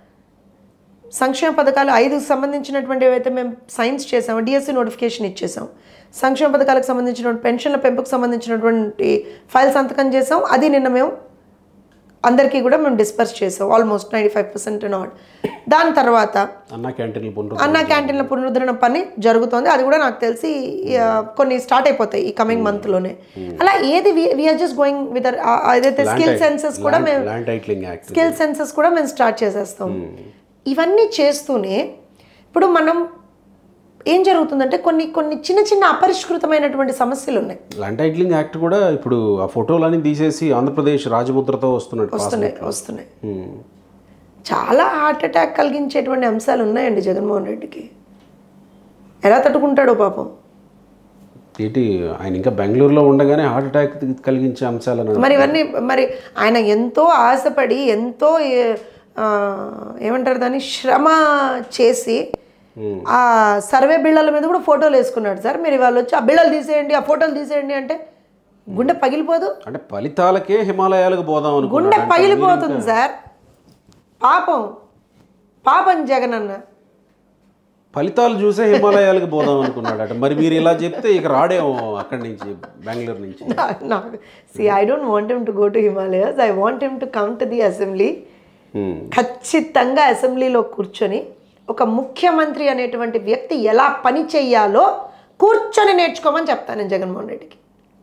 సంక్షేమ పథకాలు ఐదు సంబంధించినటువంటి ఏవైతే మేము సైన్స్ చేసామో డిఎస్సి నోటిఫికేషన్ ఇచ్చేసాం సంక్షేమ పథకాలకు సంబంధించినటువంటి పెన్షన్ల పెంపుకు సంబంధించినటువంటి ఫైల్ సంతకం చేసాం అది నిన్న మేము అందరికీ కూడా మేము డిస్పర్స్ చేసాం almost ninety five percent not దాని తర్వాత అన్న క్యాంటీన్లు పునరు అన్న క్యాంటీన్ల పునరుద్ధరణ పని జరుగుతోంది అది కూడా నాకు తెలిసి ఆ, కొన్ని స్టార్ట్ అయిపోతాయి ఈ కమింగ్ మంత్లోనే అలా ఏది వీఆర్ జస్ట్ గోయింగ్ విత్ ఏదైతే స్కిల్ సెన్సెస్ కూడా మేము land titling act skill census కూడా మేము స్టార్ట్ చేసేస్తాం ఇవన్నీ చేస్తూనే ఇప్పుడు మనం ఏం జరుగుతుందంటే కొన్ని కొన్ని చిన్న చిన్న అపరిష్కృతమైనటువంటి సమస్యలు ఉన్నాయి ల్యాండ్ టైటిలింగ్ యాక్ట్ కూడా ఇప్పుడు ఆ ఫోటోలన్నీ తీసేసి ఆంధ్రప్రదేశ్ రాజముద్రతో వస్తున్నట్టు పాస్ వస్తున్నాయి వస్తున్నాయి చాలా హార్ట్ అటాక్ కలిగించేటువంటి అంశాలు ఉన్నాయండి జగన్మోహన్ రెడ్డికి ఎలా తట్టుకుంటాడో పాపం ఏంటి ఆయన ఇంకా బెంగళూరులో ఉండగానే హార్ట్ అటాక్ కలిగించే అంశాలను మరి ఇవన్నీ మరి ఆయన ఎంతో ఆశపడి ఎంతో ఏ- ఆ, ఏమంటారు దాన్ని శ్రమ చేసి ఆ సర్వే బిళ్ళల మీద కూడా ఫోటోలు వేసుకున్నాడు సార్ మీరు ఇవాళ వచ్చి ఆ బిళ్ళలు తీసేయండి ఆ ఫోటోలు తీసేయండి అంటే గుండె పగిలిపోదు అంటే ఫలితాలకే హిమాలయాలకు పోదాం గుండె అనుకున్నాడు పగిలిపోతుంది సార్ పాపం పాపం జగన్ అన్న ఫలితాలు చూసే హిమాలయాలకు పోదాం అనుకున్నాడట మరి మీరు ఇలా చెప్తే ఇక రాడేమో అక్కడి నుంచి బెంగళూరు నుంచి నాకు see I don't want him to go to Himalayas I want him to come to the assembly Hmm. ఖచ్చితంగా అసెంబ్లీలో కూర్చొని ఒక ముఖ్యమంత్రి అనేటువంటి వ్యక్తి ఎలా పని చెయ్యాలో కూర్చొని నేర్చుకోమని చెప్తాను నేను జగన్మోహన్ రెడ్డికి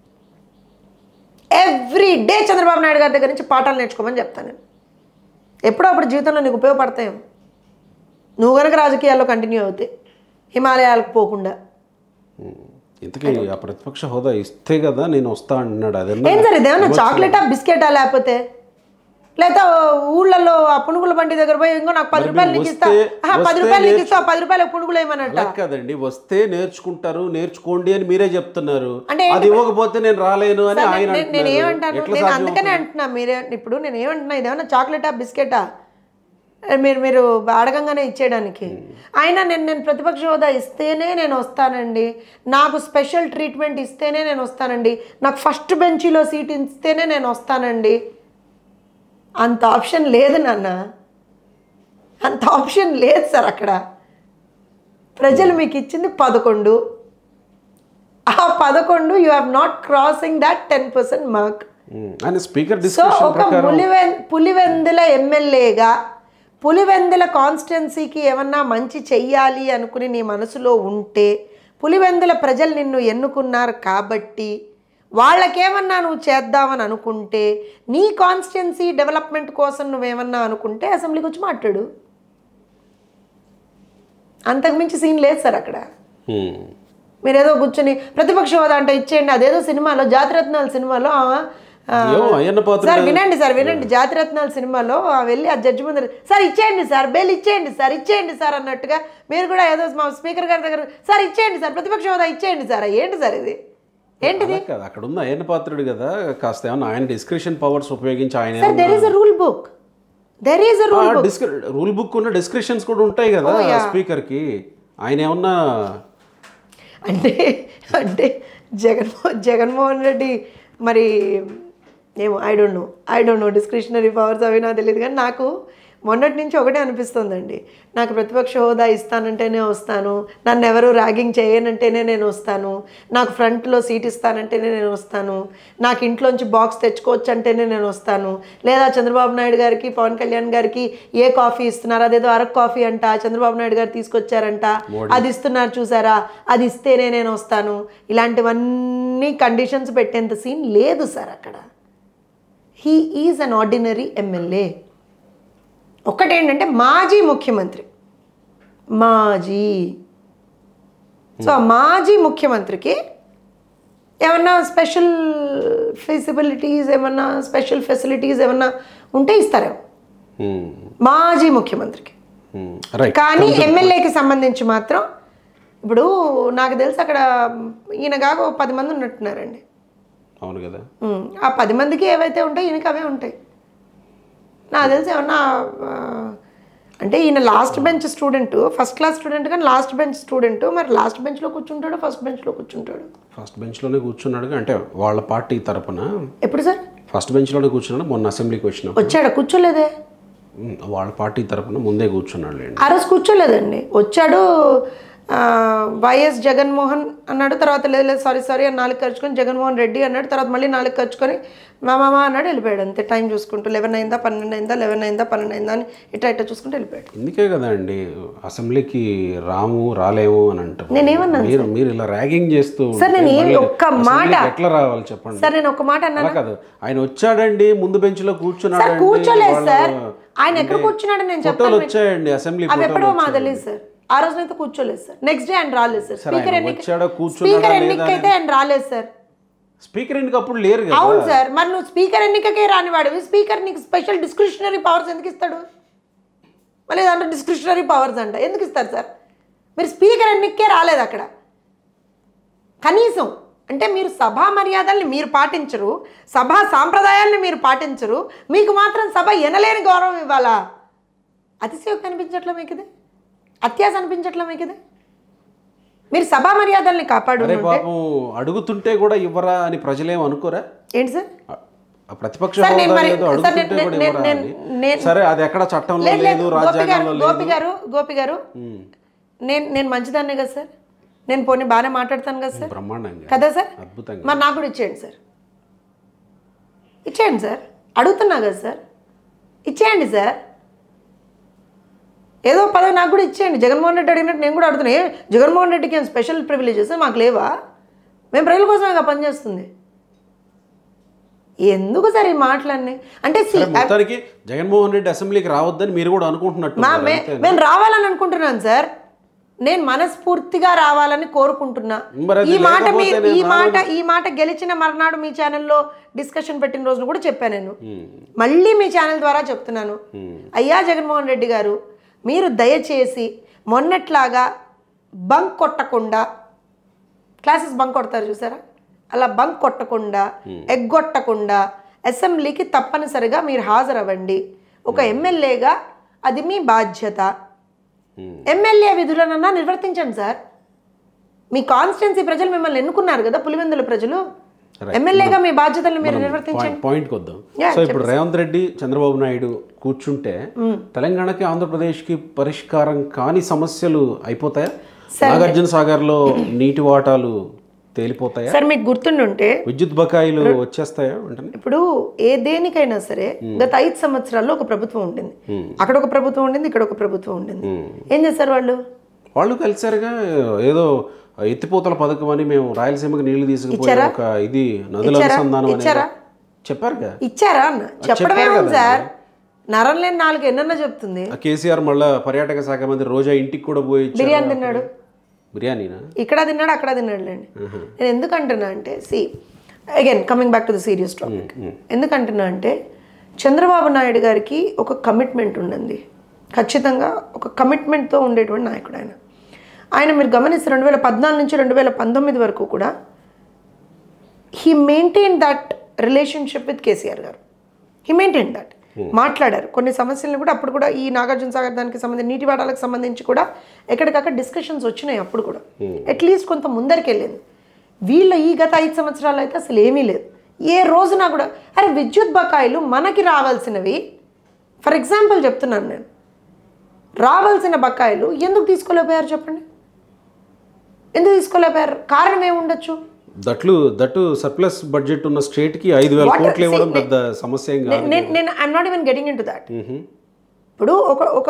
ఎవ్రీ డే చంద్రబాబు నాయుడు గారి దగ్గర నుంచి పాఠాలు నేర్చుకోమని చెప్తాను నేను ఎప్పుడో అప్పుడు జీవితంలో నీకు ఉపయోగపడతాయేమో నువ్వు కనుక రాజకీయాల్లో కంటిన్యూ అవుతాయి హిమాలయాలకు పోకుండా ఇంతకీ ఆ ప్రతిపక్ష హోదా ఇస్తే కదా నేను వస్తా అంటున్నాడు అదే ఏం సార్ ఇదేమన్నా చాక్లెటా బిస్కెటా లేకపోతే లేదా ఊళ్ళల్లో ఆ పునుగుల బండి దగ్గర పోయి ఇంకో నాకు పది మరి రూపాయలు మీరు నీకు ఇస్తా వస్తే- ఆహా, పది వస్తే రూపాయలు నీకు నేర్చు- ఇస్తా పది రూపాయలు పునుగులు ఏమనంట అలా కదండి వస్తే నేర్చుకుంటారు నేర్చుకోండి అని మీరే చెప్తున్నారు అంటే అది ఇవ్వకపోతే నేను రాలేను అని సార్, ఆయన నేను- నేను అంటున్నారు. ఏమంటాను ఎట్లా నేను సాధ్యం అందుకనే అంటున్నా మీరే ఇప్పుడు నేను ఏమంటున్నా ఇదేమన్నా చాక్లెటా బిస్కెటా ఏ, మీరు మీరు అడగంగానే ఇచ్చేయడానికి అయినా నేను నేను ప్రతిపక్ష హోదా ఇస్తేనే నేను వస్తానండి నాకు స్పెషల్ ట్రీట్మెంట్ ఇస్తేనే నేను వస్తానండి నాకు ఫస్ట్ బెంచీలో సీట్ ఇస్తేనే నేను వస్తానండి అంత ఆప్షన్ లేదు నాన్న అంత ఆప్షన్ లేదు సార్ అక్కడ ప్రజలు మీకు ఇచ్చింది పదకొండు ఆ పదకొండు you have not crossing that ten percent mark um, ఆయన స్పీకర్ సో డిస్కషన్ ఒక ప్రకారం పులివెన్ పులివెందుల ఎమ్మెల్యేగా పులివెందుల కాన్స్టిట్యున్సీకి ఏమన్నా మంచి చెయ్యాలి అనుకుని నీ మనసులో ఉంటే పులివెందుల ప్రజలు నిన్ను ఎన్నుకున్నారు కాబట్టి వాళ్ళకేమన్నా నువ్వు చేద్దామని అనుకుంటే నీ కాన్స్టిట్యున్సీ డెవలప్మెంట్ కోసం నువ్వేమన్నా అనుకుంటే అసెంబ్లీకి వచ్చి మాట్లాడు అంతకుమించి సీన్ లేదు సార్ అక్కడ ఉమ్, మీరేదో కూర్చొని ప్రతిపక్ష హోదా అంటే ఇచ్చేయండి అదేదో సినిమాలో జాతిరత్నాల సినిమాలో ఆ, ఆ, ఏమో అయ్యన్న పాత్ర సార్ వినండి సార్ వినండి జాతిరత్నాల సినిమాలో ఆ వెళ్ళి ఆ జడ్జి ముందర సార్ ఇచ్చేయండి సార్ బెయిల్ ఇచ్చేయండి సార్ ఇచ్చేయండి సార్ అన్నట్టుగా మీరు కూడా ఏదో మా స్పీకర్ గారి దగ్గర సార్ ఇచ్చేయండి సార్ ప్రతిపక్ష హోదా ఇచ్చేయండి సార్ ఏంటి సార్ ఇది ఏంటిది అలా కాదు అక్కడ ఉన్న అయ్యన్న పాత్రుడు కదా కాస్త ఏమన్నా ఆయన డిస్క్రిప్షన్ పవర్స్ ఉపయోగించి ఆయన sir there is a rule book there is a rule book rule book ఉన్న డిస్క్రిప్షన్స్ కూడా ఉంటాయి కదా స్పీకర్ కి ఆయన ఏమన్నా అంటే అంటే జగన్మోహన్ జగన్మోహన్ రెడ్డి మరి ఏమో I don't know I don't know discretionary powers అవి నాకు తెలియదు కానీ నాకు మొన్నటి నుంచి ఒకటే అనిపిస్తుందండి నాకు ప్రతిపక్ష హోదా ఇస్తానంటేనే వస్తాను నన్ను ఎవరు ర్యాగింగ్ చేయనంటేనే నేను వస్తాను నాకు ఫ్రంట్లో సీట్ ఇస్తానంటేనే నేను వస్తాను నాకు ఇంట్లోంచి బాక్స్ తెచ్చుకోవచ్చు అంటేనే నేను వస్తాను లేదా చంద్రబాబు నాయుడు గారికి పవన్ కళ్యాణ్ గారికి ఏ కాఫీ ఇస్తున్నారు అదేదో అరకు కాఫీ అంట చంద్రబాబు నాయుడు గారు తీసుకొచ్చారంట అది ఇస్తున్నారు చూసారా అది ఇస్తేనే నేను వస్తాను ఇలాంటివన్నీ కండిషన్స్ పెట్టేంత సీన్ లేదు సార్ అక్కడ he is an ordinary MLA ఒకటేంటంటే మాజీ ముఖ్యమంత్రి మాజీ సో ఆ మాజీ ముఖ్యమంత్రికి ఏమన్నా స్పెషల్ ఫెసిబిలిటీస్ ఏమన్నా స్పెషల్ ఫెసిలిటీస్ ఏమన్నా ఉంటే ఇస్తారేమో మాజీ ముఖ్యమంత్రికి రైట్ కానీ ఎమ్మెల్యేకి సంబంధించి మాత్రం ఇప్పుడు నాకు తెలిసి అక్కడ ఈయన కాక ఓ పది మంది ఉన్నట్టున్నారండి అవును కదా ఉమ్, ఆ పది మందికి ఏవైతే ఉంటాయి ఈయనకి అవే ఉంటాయి నాకు తెలిసి ఏమన్నా ఆ, అంటే ఈయన last bench student first class student కానీ లాస్ట్ బెంచ్ స్టూడెంట్ మరి లాస్ట్ బెంచ్లో కూర్చుంటాడు ఫస్ట్ బెంచ్లో కూర్చుంటాడు ఫస్ట్ బెంచ్లోనే కూర్చున్నాడు అంటే వాళ్ళ పార్టీ తరపున ఎప్పుడు సార్ ఫస్ట్ బెంచ్లోనే కూర్చున్నాడు మొన్న అసెంబ్లీకి వచ్చినప్పుడు వచ్చాడా కూర్చోలేదే ఉమ్, వాళ్ళ పార్టీ తరఫున ముందే కూర్చున్నాడు లేండి ఆ రోజు కూర్చోలేదండి వచ్చాడు ఆ, వైఎస్ జగన్మోహన్ అన్నాడు తర్వాత లేదు లేదు సారీ సారీ అని నాలుగు ఖర్చుకొని జగన్మోహన్ రెడ్డి అన్నాడు తర్వాత మళ్ళీ నాలుగు ఖర్చుకొని మా మామ అన్నాడు వెళ్ళిపోయాడు అంతే టైం చూసుకుంటూ లెవెన్ అయిందా పన్నెండు అయిందా లెవెన్ అయిందా పన్నెండు అయిందా అని ఇట్లా ఇట్లా చూసుకుంటూ వెళ్ళిపోయాడు ఇందుకే కదా అండి అసెంబ్లీకి రాము రాలేము అని అంటారు నేనేమన్నాను మీరు మీరు ఇలా ర్యాగింగ్ చేస్తూ సార్, ఉంటే నేను ఏం మళ్ళీ ఒక్క అసెంబ్లీకి మాట- ఎట్లా రావాలి చెప్పండి సార్ నేను ఒక మాట అన్నాను అలా కాదు ఆయన వచ్చాడండి ముందు బెంచ్ లో కూర్చున్నాడు సార్ కూర్చోలేదు సార్ ఆయన ఎక్కడ కూర్చున్నాడు నేను ఫోటోలు చెప్తాను వచ్చాయండి అసెంబ్లీ అవి ఫోటోలు ఎప్పుడో మాకు తెలియదు సార్ ఆ రోజునైతే కూర్చోలేదు సార్ నెక్స్ట్ డే ఆయన రాలేదు సార్ స్పీకర్ ఆయన ఎన్నిక వచ్చాడో కూర్చున్నాడా స్పీకర్ లేదా ఎన్నికైతే ఆయన రాలేదు సార్ స్పీకర్ ఇంటికి అప్పుడు లేరు కదా అవును సార్ మరి నువ్వు స్పీకర్ ఎన్నికకే రానివాడివి స్పీకర్ నీకు స్పెషల్ డిస్క్రిషనరీ పవర్స్ ఎందుకు ఇస్తాడు మళ్ళీ దాంట్లో డిస్క్రిషనరీ పవర్స్ అంట ఎందుకు ఇస్తారు సార్ మీరు స్పీకర్ ఎన్నికే రాలేదు అక్కడ కనీసం అంటే మీరు సభా మర్యాదల్ని మీరు పాటించరు సభా సాంప్రదాయాల్ని మీరు పాటించరు మీకు మాత్రం సభ ఎనలేని గౌరవం ఇవ్వాలా అతిశయోక్తి అనిపించట్లా మీకు ఇది అత్యాస అనిపించట్లా మీకు ఇది మీరు సభా మర్యాదల్ని కాపాడు అరే పాపం అడుగుతుంటే కూడా ఇవ్వరా అని ప్రజలేం అనుకోరా ఏంటి సార్ ఆ- ఆ ప్రతిపక్ష సార్, నేను హోదా మరి- ఏదో సార్, అడుగుతుంటే నేను- కూడా నేను- ఇవ్వరా నేను- అని నేను- సరే అది ఎక్కడ చట్టంలో లేదు లేదు లేదు గోపి గారు రాజ్యాంగంలో గోపి లేదు గారు గోపి గారు ఉమ్, నేను నేను మంచిదాన్నే కదా సార్ నేను పోనీ బాగానే మాట్లాడతాను కదా సార్ బ్రహ్మాండంగా కదా సార్ అద్భుతంగా మరి నాకు కూడా ఇచ్చేయండి సార్ ఇచ్చేయండి సార్ అడుగుతున్నా కదా సార్ ఇచ్చేయండి సార్ ఏదో పదవి నాకు కూడా ఇచ్చేయండి జగన్మోహన్ రెడ్డి అడిగినట్టు నేను కూడా అడుగుతున్నా ఏ, జగన్మోహన్ రెడ్డికి ఏం స్పెషల్ ప్రివిలేజెస్ మాకు లేవా మేము ప్రజల కోసమే కదా పనిచేస్తుంది ఎందుకు సార్ ఈ మాటలన్నీ అంటే see, సరే, మొత్తానికి జగన్మోహన్ రెడ్డి అసెంబ్లీకి రావద్దని మీరు కూడా అనుకుంటున్నట్టు మా మే- నేను రావాలని అనుకుంటున్నాను సార్ నేను మనస్ఫూర్తిగా రావాలని కోరుకుంటున్నా మరి అది ఈ మాట మీ లేకపోతే ఈ నేను మాట ఈ మాట గెలిచిన మర్నాడు మీ ఛానల్లో డిస్కషన్ పెట్టిన రోజున కూడా చెప్పాను నేను మళ్ళీ మీ ఛానల్ ద్వారా చెప్తున్నాను అయ్యా జగన్మోహన్ రెడ్డి గారు మీరు దయచేసి మొన్నట్లాగా బంక్ కొట్టకుండా క్లాసెస్ బంక్ కొడతారు చూసారా అలా బంక్ కొట్టకుండా ఎగ్గొట్టకుండా అసెంబ్లీకి తప్పనిసరిగా మీరు హాజరవ్వండి ఒక ఎమ్మెల్యేగా అది మీ బాధ్యత ఎమ్మెల్యే విధులనన్నా నిర్వర్తించండి సార్ మీ కాన్స్టిట్యున్సీ ప్రజలు మిమ్మల్ని ఎన్నుకున్నారు కదా పులివెందుల ప్రజలు ఎమ్మెల్యేగా మీ బాధ్యతలను మీరు నిర్వర్తించండి పాయింట్కి వద్దాం Yeah, సో ఇప్పుడు రేవంత్ రెడ్డి చంద్రబాబు నాయుడు కూర్చుంటే తెలంగాణకి ఆంధ్రప్రదేశ్కి పరిష్కారం కాని సమస్యలు అయిపోతాయా నాగార్జున సాగర్లో నీటి వాటాలు తేలిపోతాయా సార్ మీకు గుర్తుండుంటే విద్యుత్ బకాయిలు వచ్చేస్తాయా వెంటనే ఇప్పుడు ఏ దేనికైనా సరే గత ఐదు సంవత్సరాల్లో ఒక ప్రభుత్వం ఉండింది అక్కడ ఒక ప్రభుత్వం ఉండింది ఇక్కడ ఒక ప్రభుత్వం ఉండింది ఏం చేశారు వాళ్ళు వాళ్ళు కలిసారుగా ఏదో ఎత్తిపోతల పథకం అని మేము రాయలసీమకి నీళ్లు తీసుకుపోయే ఒక ఇది నదుల అనుసంధానం అనేది ఇచ్చారా? చెప్పారుగా ఇచ్చారా అన్న చెప్పడం ఏముంది సార్ నరం లేని నాలుగు ఎన్నన్నా చెప్తుంది ఆ కేసీఆర్ మళ్ళా పర్యాటక శాఖ మంత్రి రోజా ఇంటికి కూడా పోయి ఇచ్చారు. బిర్యానీ తిన్నాడు బిర్యానీనా ఇక్కడ తిన్నాడు అక్కడ తిన్నాడు లేండి నేను ఎందుకంటున్నా అంటే see again coming back to the serious topic ఎందుకంటున్నా అంటే చంద్రబాబు నాయుడు గారికి ఒక కమిట్మెంట్ ఉండింది ఖచ్చితంగా ఒక కమిట్మెంట్తో ఉండేటువంటి నాయకుడు ఆయన ఆయన మీరు గమనిస్తే రెండు వేల పద్నాలుగు నుంచి రెండు వేల పంతొమ్మిది వరకు కూడా he maintain that relationship with KCR గారు హీ మెయింటైన్ దట్ మాట్లాడారు కొన్ని సమస్యలను కూడా అప్పుడు కూడా ఈ నాగార్జున సాగర్ దానికి సంబంధించి నీటి వాటాలకు సంబంధించి కూడా ఎక్కడికక్కడ డిస్కషన్స్ వచ్చినాయి అప్పుడు కూడా అట్లీస్ట్ కొంత ముందరికి వెళ్ళింది వీళ్ళ ఈ గత ఐదు సంవత్సరాలు అయితే అసలు ఏమీ లేదు ఏ రోజున కూడా అరే విద్యుత్ బకాయిలు మనకి రావాల్సినవి ఫర్ ఎగ్జాంపుల్ చెప్తున్నాను నేను రావాల్సిన బకాయిలు ఎందుకు తీసుకోలేకపోయారు చెప్పండి ఎందుకు తీసుకోలేకపోయారు కారణం ఏముండొచ్చు దట్లు దట్టు సర్ప్లస్ బడ్జెట్ ఉన్న స్టేట్ కి ఐదు వేల What- కోట్లు ఇవ్వడం see, పెద్ద సమస్య ఏం కాదు నేను నేను I'm not even getting into that ఇప్పుడు ఒక ఒక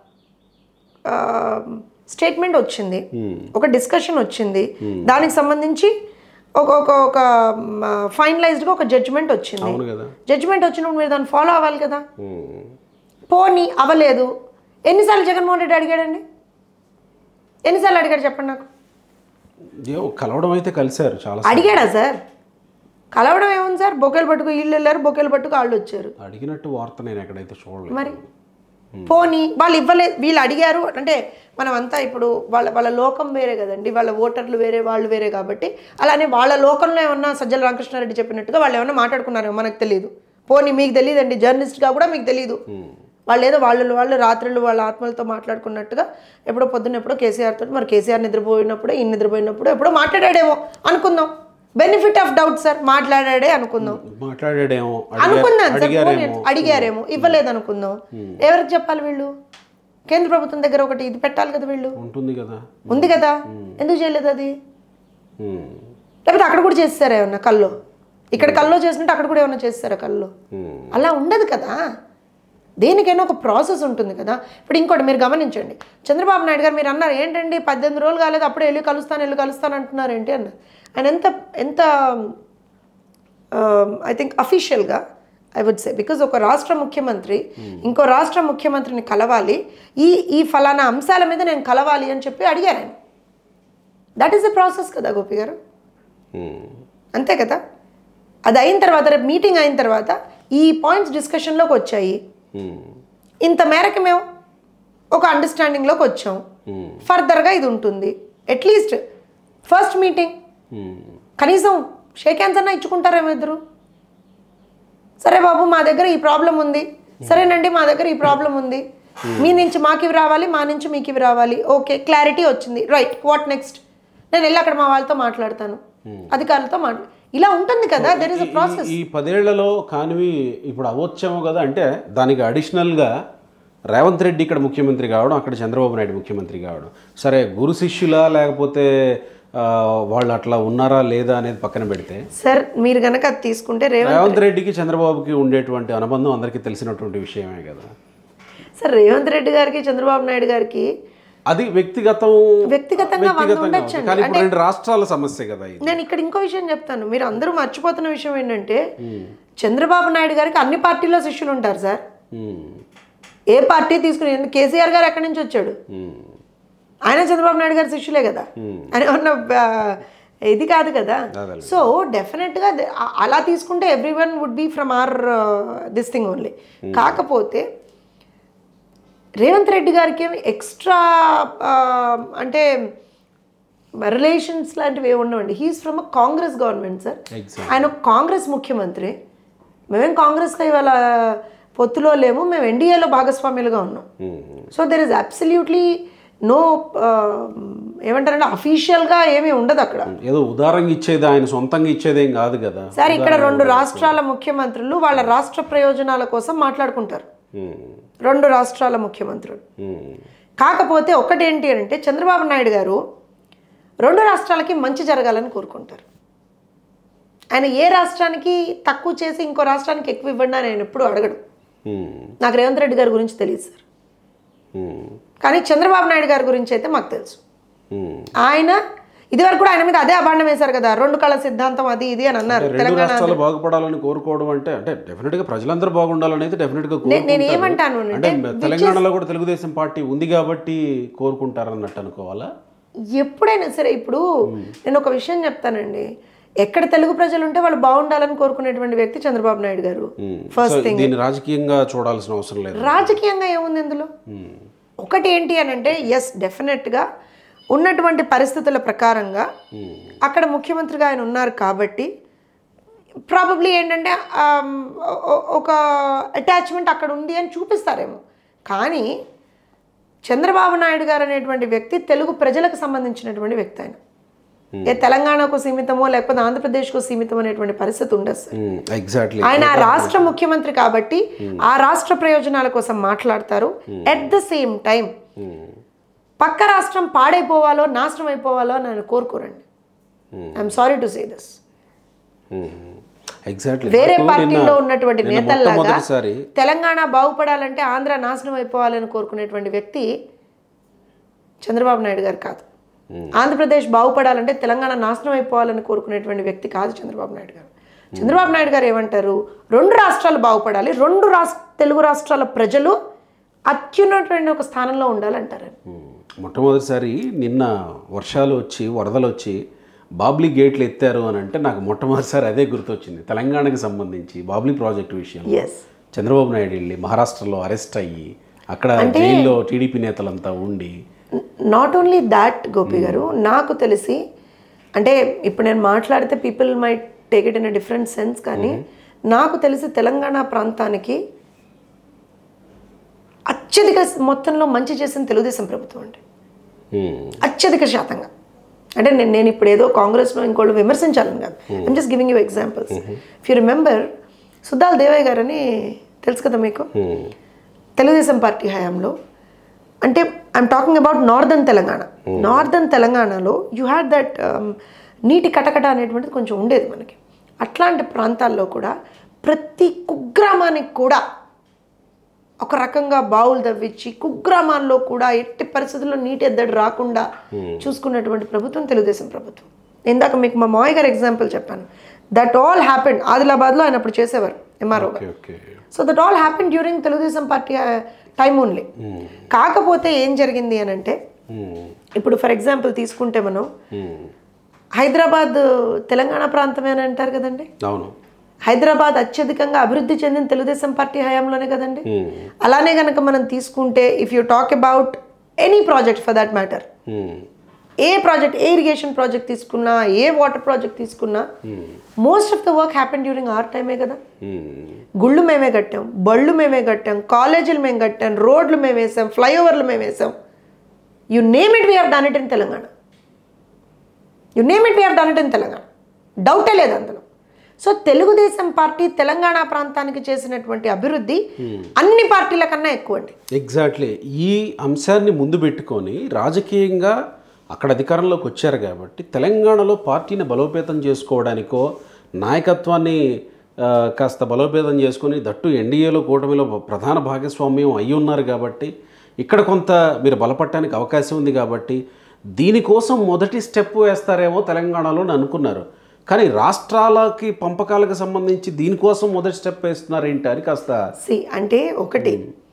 స్టేట్మెంట్ వచ్చింది ఒక డిస్కషన్ వచ్చింది దానికి సంబంధించి ఒక ఒక ఒక ఫైనలైజ్డ్గా ఒక జడ్జిమెంట్ వచ్చింది అవును కదా జడ్జిమెంట్ వచ్చినప్పుడు మీరు దాన్ని ఫాలో అవ్వాలి కదా ఉమ్. పోనీ అవ్వలేదు ఎన్నిసార్లు జగన్మోహన్ రెడ్డి అడిగాడండి ఎన్నిసార్లు అడిగాడు చెప్పండి నాకు ఏమో కలవడం అయితే కలిశారు చాలా సార్లు. అడిగాడా సార్ కలవడం ఏముంది సార్ బొకేలు పట్టుకు వీళ్ళు వెళ్ళారు బొకేలు పట్టుకు వాళ్ళు వచ్చారు అడిగినట్టు వార్త నేను ఎక్కడైతే చూడలేదు మరి పోనీ వాళ్ళు ఇవ్వలేదు వీళ్ళు అడిగారు అంటే మనం అంతా ఇప్పుడు వాళ్ళ వాళ్ళ లోకం వేరే కదండి వాళ్ళ ఓటర్లు వేరే వాళ్ళు వేరే కాబట్టి అలానే వాళ్ళ లోకంలో ఏమన్నా సజ్జల రామకృష్ణారెడ్డి చెప్పినట్టుగా వాళ్ళు ఏమన్నా మాట్లాడుకున్నారో మనకు తెలియదు పోనీ మీకు తెలియదండి జర్నలిస్ట్గా కూడా మీకు తెలియదు వాళ్ళు ఏదో వాళ్ళు వాళ్ళు రాత్రులు వాళ్ళ ఆత్మలతో మాట్లాడుకున్నట్టుగా ఎప్పుడో పొద్దున్న ఎప్పుడో కేసీఆర్ తోటి మరి కేసీఆర్ నిద్రపోయినప్పుడే ఈయన నిద్రపోయినప్పుడు ఎప్పుడో మాట్లాడాడేమో అనుకుందాం బెనిఫిట్ ఆఫ్ డౌట్ సార్ మాట్లాడాడే అనుకుందాం మాట్లాడాడేమో అడిగా- అనుకుందాం సార్ పోనీ అడిగారేమో అడిగారేమో ఇవ్వలేదు అనుకుందాం ఎవరికి చెప్పాలి వీళ్ళు కేంద్ర ప్రభుత్వం దగ్గర ఒకటి ఇది పెట్టాలి కదా వీళ్ళు ఉంటుంది కదా ఉంది కదా ఎందుకు చేయలేదు అది ఉమ్, లేకపోతే అక్కడ కూడా చేస్తారా ఏమన్నా కల్లో ఇక్కడ కల్లో చేసినట్టు అక్కడ కూడా ఏమన్నా చేస్తారా కల్లో ఉమ్, అలా ఉండదు కదా దేనికైనా ఒక ప్రాసెస్ ఉంటుంది కదా ఇప్పుడు ఇంకోటి మీరు గమనించండి చంద్రబాబు నాయుడు గారు మీరు అన్నారు ఏంటండి పద్దెనిమిది రోజులు కాలేదు అప్పుడే వెళ్ళి కలుస్తాను వెళ్ళి కలుస్తాను అంటున్నారు ఏంటి అన్నారు ఆయన ఎంత ఎంత ఐ థింక్ అఫీషియల్గా ఐ వుడ్ సే బికాజ్ ఒక రాష్ట్ర ముఖ్యమంత్రి ఇంకో రాష్ట్ర ముఖ్యమంత్రిని కలవాలి ఈ ఈ ఫలానా అంశాల మీద నేను కలవాలి అని చెప్పి అడిగారు ఆయన దట్ ఈస్ ద ప్రాసెస్ కదా గోపి గారు ఉమ్, అంతే కదా అది అయిన తర్వాత రేపు మీటింగ్ అయిన తర్వాత ఈ పాయింట్స్ డిస్కషన్లోకి వచ్చాయి ఉమ్, ఇంత మేరకు మేము ఒక అండర్స్టాండింగ్లోకి వచ్చాం ఉమ్, ఫర్దర్గా ఇది ఉంటుంది అట్లీస్ట్ ఫస్ట్ మీటింగ్ ఉమ్, కనీసం షేక్ హ్యాండ్స్ అన్నా ఇచ్చుకుంటారేమో ఇద్దరు సరే బాబు మా దగ్గర ఈ ప్రాబ్లం ఉంది సరేనండి మా దగ్గర ఈ ప్రాబ్లం ఉంది మీ నుంచి మాకు ఇవి రావాలి మా నుంచి మీకు ఇవి రావాలి ఓకే క్లారిటీ వచ్చింది రైట్ వాట్ నెక్స్ట్ నేను వెళ్ళి అక్కడ మా వాళ్ళతో మాట్లాడతాను అధికారులతో మాట్లా ఇలా ఉంటుంది కదా దెర్ ఇస్ అ ప్రాసెస్ ఈ పదేళ్లలో కానివి ఇప్పుడు అవ్వచ్చేమో కదా అంటే దానికి అడిషనల్గా రేవంత్ రెడ్డి ఇక్కడ ముఖ్యమంత్రి కావడం అక్కడ చంద్రబాబు నాయుడు ముఖ్యమంత్రి కావడం సరే గురు శిష్యులా లేకపోతే ఆ, వాళ్ళు అట్లా ఉన్నారా లేదా అనేది పక్కన పెడితే సార్ మీరు గనక అది తీసుకుంటే రేవంత్ రేవంత్ రెడ్డికి చంద్రబాబుకి ఉండేటువంటి అనుబంధం అందరికీ తెలిసినటువంటి విషయమే కదా సార్ రేవంత్ రెడ్డి గారికి చంద్రబాబు నాయుడు గారికి అది వ్యక్తిగతం వ్యక్తిగతంగా వంద వ్యక్తిగతంగా ఉండొచ్చండి. ఉంది. కానీ ఇప్పుడు రెండు రాష్ట్రాల సమస్య కదా ఇది నేను ఇక్కడ ఇంకో విషయం చెప్తాను మీరు అందరూ మర్చిపోతున్న విషయం ఏంటంటే చంద్రబాబు నాయుడు గారికి అన్ని పార్టీల్లో శిష్యులు ఉంటారు సార్ ఉమ్, ఏ పార్టీ తీసుకుని ఎందుకు కేసీఆర్ గారు ఎక్కడి నుంచి వచ్చాడు ఉమ్, ఆయన చంద్రబాబు నాయుడు గారి శిష్యులే కదా ఆయన ఏమన్నా ఆ, ఇది కాదు కదా అదేలే. సో డెఫినెట్గా అలా తీసుకుంటే everyone would be from our this thing only కాకపోతే రేవంత్ రెడ్డి గారికి ఏమి ఎక్స్ట్రా అంటే రిలేషన్స్ లాంటివి ఏమి ఉండవండి he's from a Congress government sir Exactly. ఆయన ఒక కాంగ్రెస్ ముఖ్యమంత్రి మేమేం కాంగ్రెస్గా ఇవాళ పొత్తులో లేము మేము ఎన్డీఏలో భాగస్వామ్యులుగా ఉన్నాం um, so there is absolutely no ఏమంటారంటే అఫీషియల్గా ఏమీ ఉండదు అక్కడ ఏదో ఉదారంగా ఇచ్చేది ఆయన సొంతంగా ఇచ్చేదేం కాదు కదా సార్ ఇక్కడ రెండు రాష్ట్రాల ముఖ్యమంత్రులు వాళ్ళ రాష్ట్ర ప్రయోజనాల కోసం మాట్లాడుకుంటారు ఉమ్, రెండు రాష్ట్రాల ముఖ్యమంత్రులు ఉమ్, కాకపోతే ఒకటేంటి అంటే చంద్రబాబు నాయుడు గారు రెండు రాష్ట్రాలకి మంచి జరగాలని కోరుకుంటారు ఆయన ఏ రాష్ట్రానికి తక్కువ చేసి ఇంకో రాష్ట్రానికి ఎక్కువ ఇవ్వండి అని ఆయన ఎప్పుడు అడగడు ఉమ్, నాకు రేవంత్ రెడ్డి గారి గురించి తెలియదు సార్ ఉమ్, కానీ చంద్రబాబు నాయుడు గారి గురించి అయితే మాకు తెలుసు ఉమ్. ఆయన ఇదివరకు కూడా ఆయన మీద అదే అభాండం వేశారు కదా రెండు కళ సిద్ధాంతం అది ఇది అని అన్నారు రెండు తెలంగాణ రాష్ట్రాలు బాగుపడాలని కోరుకోవడం అంటే అంటే డెఫినెట్ గా ప్రజలందరూ బాగుండాలని అయితే డెఫినెట్ గా నేను కోరుకుంటారు. ఏమంటాను అంటే అంటే తెలంగాణలో కూడా తెలుగుదేశం పార్టీ ఉంది కాబట్టి కోరుకుంటారన్నట్టు అనుకోవాలా ఎప్పుడైనా సరే ఇప్పుడు నేను ఒక విషయం చెప్తానండి ఎక్కడ తెలుగు ప్రజలు ఉంటే వాళ్ళు బాగుండాలని కోరుకునేటువంటి వ్యక్తి చంద్రబాబు నాయుడు గారు ఫస్ట్ సో దీన్ని రాజకీయంగా చూడాల్సిన అవసరం లేదు రాజకీయంగా ఏముంది ఇందులో ఉమ్, ఒకటి ఏంటి అని అంటే ఎస్ డెఫినెట్గా ఉన్నటువంటి పరిస్థితుల ప్రకారంగా ఉమ్, అక్కడ ముఖ్యమంత్రిగా ఆయన ఉన్నారు కాబట్టి ప్రాబబ్లీ ఏంటంటే ఆమ్, ఒ- ఒక అటాచ్మెంట్ అక్కడ ఉంది అని చూపిస్తారేమో కానీ చంద్రబాబు నాయుడు గారు అనేటువంటి వ్యక్తి తెలుగు ప్రజలకు సంబంధించినటువంటి వ్యక్తి ఆయన ఏ తెలంగాణకు సీమితమో లేకపోతే ఆంధ్రప్రదేశ్కు సీమితం అనేటువంటి పరిస్థితి ఉండదు సార్ ఉమ్, ఎగ్జాక్ట్లీ ఆయన ఆ రాష్ట్ర ముఖ్యమంత్రి కాబట్టి ఆ రాష్ట్ర ప్రయోజనాల కోసం మాట్లాడతారు at the same time um, పక్క రాష్ట్రం పాడైపోవాలో నాశనం అయిపోవాలో అని ఆయన కోరుకోరండి I'm sorry to say this um, exactly వేరే నాకు పార్టీలో నిన్న- ఉన్నటువంటి నిన్న నేతల్లాగా మొట్టమొదటిసారి తెలంగాణ బాగుపడాలంటే ఆంధ్ర నాశనం అయిపోవాలని కోరుకునేటువంటి వ్యక్తి చంద్రబాబు నాయుడు గారు కాదు ఆంధ్రప్రదేశ్ బాగుపడాలంటే తెలంగాణ నాశనం అయిపోవాలని కోరుకునేటువంటి వ్యక్తి కాదు చంద్రబాబు నాయుడు గారు చంద్రబాబు నాయుడు గారు ఏమంటారు రెండు రాష్ట్రాలు బాగుపడాలి రెండు రాష్ట్ర తెలుగు రాష్ట్రాల ప్రజలు అత్యున్నటువంటి ఒక స్థానంలో ఉండాలంటారు ఆయన. ఉమ్, మొట్టమొదటిసారి నిన్న వర్షాలు వచ్చి వరదలు వచ్చి బాబ్లీ గేట్లు ఎత్తారు అని అంటే నాకు మొట్టమొదటిసారి అదే గుర్తొచ్చింది తెలంగాణకి సంబంధించి బాబ్లీ ప్రాజెక్టు విషయం ఎస్ చంద్రబాబు నాయుడు వెళ్ళి మహారాష్ట్రలో అరెస్ట్ అయ్యి అక్కడ జైల్లో టీడీపీ నేతలంతా ఉండి నాట్ ఓన్లీ దాట్ గోపి గారు నాకు తెలిసి అంటే ఇప్పుడు నేను మాట్లాడితే people may take it in different sense కానీ నాకు తెలిసి తెలంగాణ ప్రాంతానికి అత్యధిక మొత్తంలో మంచి చేసిన తెలుగుదేశం ప్రభుత్వం అండి ఉమ్, అత్యధిక శాతంగా అంటే నేను నేను ఇప్పుడు ఏదో కాంగ్రెస్లో ఇంకోళ్ళు విమర్శించాలని కాదు I'm just giving you examples if you remember Suddala Devaiah గారని తెలుసు కదా మీకు తెలుగుదేశం పార్టీ హయాంలో అంటే I'm talking about northern Telangana northern తెలంగాణలో యూ హ్యాడ్ దట్ నీటి కటకట అనేటువంటిది కొంచెం ఉండేది మనకి అట్లాంటి ప్రాంతాల్లో కూడా ప్రతి కుగ్రామానికి కూడా ఒక రకంగా బావులు తవ్వించి కుగ్రామాల్లో కూడా ఎట్టి పరిస్థితుల్లో నీటి ఎద్దడి రాకుండా చూసుకున్నటువంటి ప్రభుత్వం తెలుగుదేశం ప్రభుత్వం ఇందాక మీకు మా మావయ్య గారు ఎగ్జాంపుల్ చెప్పాను దట్ ఆల్ హ్యాపెండ్ ఆదిలాబాద్లో ఆయన అప్పుడు చేసేవారు MRO okay okay so that all happen during Telugu Desam party time only కాకపోతే ఏం జరిగింది అని అంటే ఇప్పుడు ఫర్ ఎగ్జాంపుల్ తీసుకుంటే మనం హైదరాబాద్ తెలంగాణ ప్రాంతమే అని అంటారు కదండి అవును హైదరాబాద్ అత్యధికంగా అభివృద్ధి చెందిన తెలుగుదేశం పార్టీ హయాంలోనే కదండి అలానే కనుక మనం తీసుకుంటే if you talk about any project for that matter ఏ ప్రాజెక్ట్ ఏ ఇరిగేషన్ ప్రాజెక్ట్ తీసుకున్నా ఏ వాటర్ ప్రాజెక్ట్ తీసుకున్నా most of the work happen during our టైమే కదా గుళ్ళు మేమే కట్టాం బళ్ళు మేమే కట్టాం కాలేజీలు మేము కట్టాం రోడ్లు మేము వేసాం ఫ్లైఓవర్లు మేము వేసాం you name it we have done it in Telangana you name it we have done it in Telangana డౌటే లేదు అందులో సో తెలుగుదేశం పార్టీ తెలంగాణ ప్రాంతానికి చేసినటువంటి అభివృద్ధి అన్ని పార్టీల కన్నా ఎక్కువ అండి ఎగ్జాక్ట్లీ ఈ అంశాన్ని ముందు పెట్టుకొని రాజకీయంగా అక్కడ అధికారంలోకి వచ్చారు కాబట్టి తెలంగాణలో పార్టీని బలోపేతం చేసుకోవడానికో నాయకత్వాన్ని ఆ, కాస్త బలోపేతం చేసుకొని దట్టు ఎన్డీఏలో కూటమిలో ప్రధాన భాగస్వామ్యం అయి ఉన్నారు కాబట్టి ఇక్కడ కొంత మీరు బలపడటానికి అవకాశం ఉంది కాబట్టి దీనికోసం మొదటి స్టెప్ వేస్తారేమో తెలంగాణలో అని అనుకున్నారు కానీ రాష్ట్రాలకి పంపకాలకు సంబంధించి దీనికోసం మొదటి స్టెప్ వేస్తున్నారు ఏంటి అని కాస్త సి అంటే ఒకటి